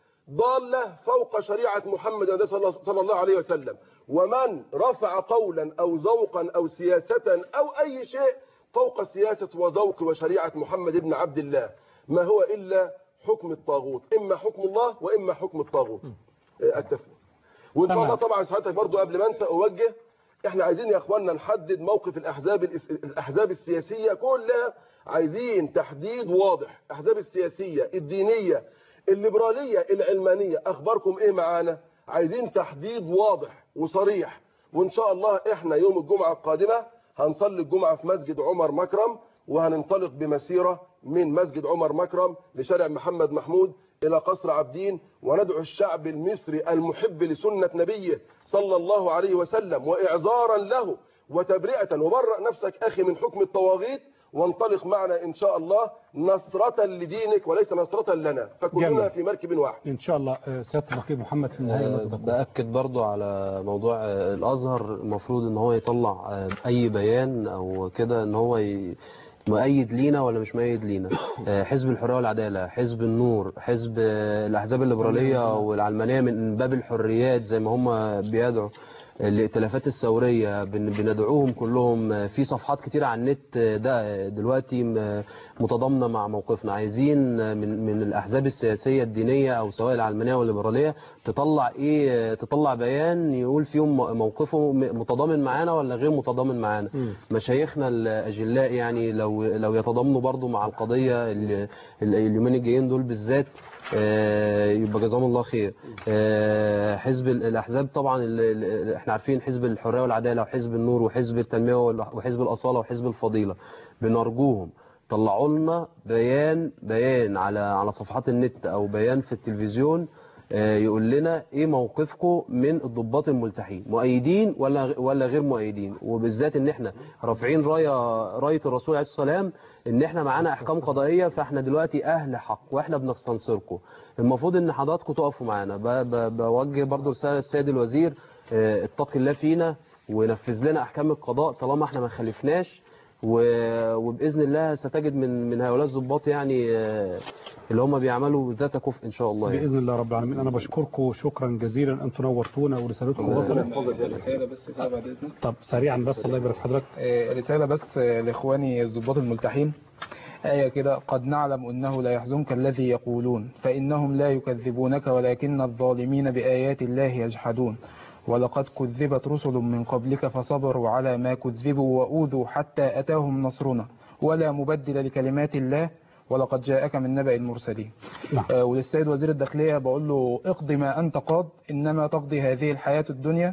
ضالة فوق شريعة محمد صلى الله عليه وسلم ومن رفع قولا أو ذوقا أو سياسة أو أي شيء فوق سياسة وذوق وشريعة محمد بن عبد الله ما هو إلا حكم الطاغوت إما حكم الله وإما حكم الطاغوت أكتفي وإن شاء الله طبعا ساعتك برضو قبل ما أنسى أوجه احنا عايزين يا اخواننا نحدد موقف الاحزاب الاحزاب السياسيه كلها عايزين تحديد واضح الاحزاب السياسيه الدينيه الليبراليه العلمانيه اخباركم ايه معانا عايزين تحديد واضح وصريح وان شاء الله احنا يوم الجمعه القادمه هنصلي الجمعه في مسجد عمر مكرم وهننطلق بمسيره من مسجد عمر مكرم لشارع محمد محمود الى قصر عابدين وندعو الشعب المصري المحب لسنه نبيه صلى الله عليه وسلم واعذارا له وتبرئه وبرأ نفسك اخي من حكم الطواغيت وانطلق معنا ان شاء الله نصرة لدينك وليس نصرة لنا فكلنا جميل. في مركب واحد ان شاء الله آه، سياده النقيب محمد في النهايه آه، ماذا تقول؟ بأكد برضو على موضوع آه، الأزهر المفروض ان هو يطلع آه، أي بيان أو كده ان هو ي- مؤيد لينا ولا مش مؤيد لينا آه، حزب الحرية والعدالة حزب النور حزب آه، الأحزاب الليبرالية والعلمانية من باب الحريات زي ما هم بيدعوا الائتلافات الثورية بن- بندعوهم كلهم في صفحات كتيرة على النت ده دلوقتي م- متضامنة مع موقفنا عايزين من من الأحزاب السياسية الدينية أو سواء العلمانية أو الليبرالية تطلع إيه تطلع بيان يقول فيهم موقفه م- متضامن معانا ولا غير متضامن معانا مشايخنا الأجلاء يعني لو لو يتضامنوا برضو مع القضية ال- ال- اليومين الجايين دول بالذات آه، يبقى جزاهم الله خير آه، حزب ال- الاحزاب طبعا ال- ال- احنا عارفين حزب الحريه والعداله وحزب النور وحزب التنميه وال- وحزب الاصاله وحزب الفضيله بنرجوهم طلعوا لنا بيان بيان على على صفحات النت او بيان في التلفزيون آه، يقول لنا ايه موقفكم من الضباط الملتحين مؤيدين ولا ولا غير مؤيدين وبالذات ان احنا رافعين رايه رايه الرسول عليه الصلاه والسلام ان احنا معانا احكام قضائيه فاحنا دلوقتي اهل حق واحنا بنستنصركم المفروض ان حضراتكم تقفوا معانا ب- ب- بوجه برضو رساله للسيد الوزير آه، اتق الله فينا ونفذ لنا احكام القضاء طالما احنا ما خالفناش و- وباذن الله ستجد من من هؤلاء الضباط يعني آه، اللي هم بيعملوا ذات كفء ان شاء الله يعني. باذن الله رب العالمين انا بشكركم شكرا جزيلا انتم نورتونا ورسالتكم الله وصلت رسالة بس كده بعد إذنك طب سريعا بس الله يبارك في حضرتك آه، رسالة بس آه، لإخواني الضباط الملتحين آية كده قد نعلم أنه لا يحزنك الذي يقولون فإنهم لا يكذبونك ولكن الظالمين بآيات الله يجحدون ولقد كذبت رسل من قبلك فصبروا على ما كذبوا وأوذوا حتى أتاهم نصرنا ولا مبدل لكلمات الله ولقد جاءك من نبأ المرسلين نعم. آه، وللسيد وزير الداخلية بقول له اقضي ما أنت قاض إنما تقضي هذه الحياة الدنيا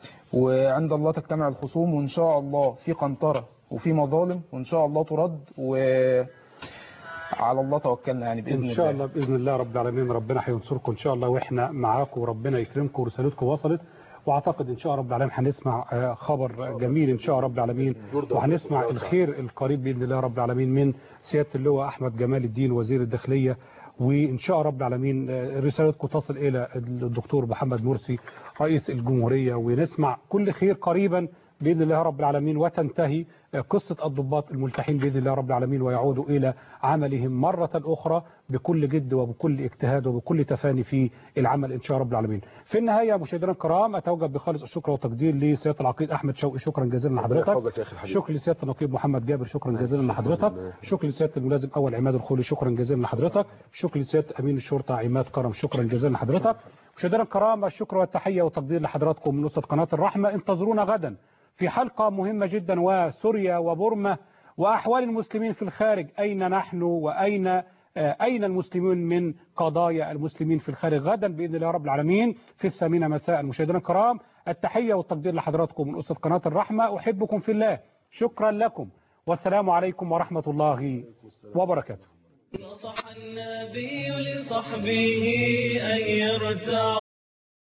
وعند الله تجتمع الخصوم وإن شاء الله في قنطرة وفي مظالم وإن شاء الله ترد وعلى الله توكلنا يعني بإذن ان شاء الله الله باذن الله رب العالمين ربنا هينصركم ان شاء الله واحنا معاكم وربنا يكرمكم ورسالتكم وصلت واعتقد ان شاء الله رب العالمين هنسمع آه، خبر جميل ان شاء الله رب العالمين وهنسمع الخير القريب باذن الله رب العالمين من سياده اللواء احمد جمال الدين وزير الداخليه وان شاء الله رب العالمين آه، رسالتكم تصل الى الدكتور محمد مرسي رئيس الجمهوريه ونسمع كل خير قريبا باذن الله رب العالمين وتنتهي قصه الضباط الملتحين باذن الله رب العالمين ويعودوا الى عملهم مره اخرى بكل جد وبكل اجتهاد وبكل تفاني في العمل ان شاء رب العالمين. في النهايه مشاهدينا الكرام اتوجه بخالص الشكر والتقدير لسياده العقيد احمد شوقي شكرا جزيلا ربنا يحفظك لحضرتك. يا أخي الحبيب. شكر لسياده النقيب محمد جابر شكرا جزيلا لحضرتك. شكر لسياده الملازم اول عماد الخولي شكرا جزيلا لحضرتك. شكر لسياده امين الشرطه عماد كرم شكرا جزيلا لحضرتك. مشاهدينا الكرام الشكر والتحيه والتقدير لحضراتكم من وسط قناه الرحمه انتظرونا غدا في حلقة مهمة جدا وسوريا وبورما وأحوال المسلمين في الخارج أين نحن وأين آه، أين المسلمون من قضايا المسلمين في الخارج غدا بإذن الله رب العالمين في الثامنة مساء مشاهدينا الكرام التحية والتقدير لحضراتكم من أسرة قناة الرحمة أحبكم في الله شكرا لكم والسلام عليكم ورحمة الله وبركاته نصح النبي لصحبه أن يرتعوا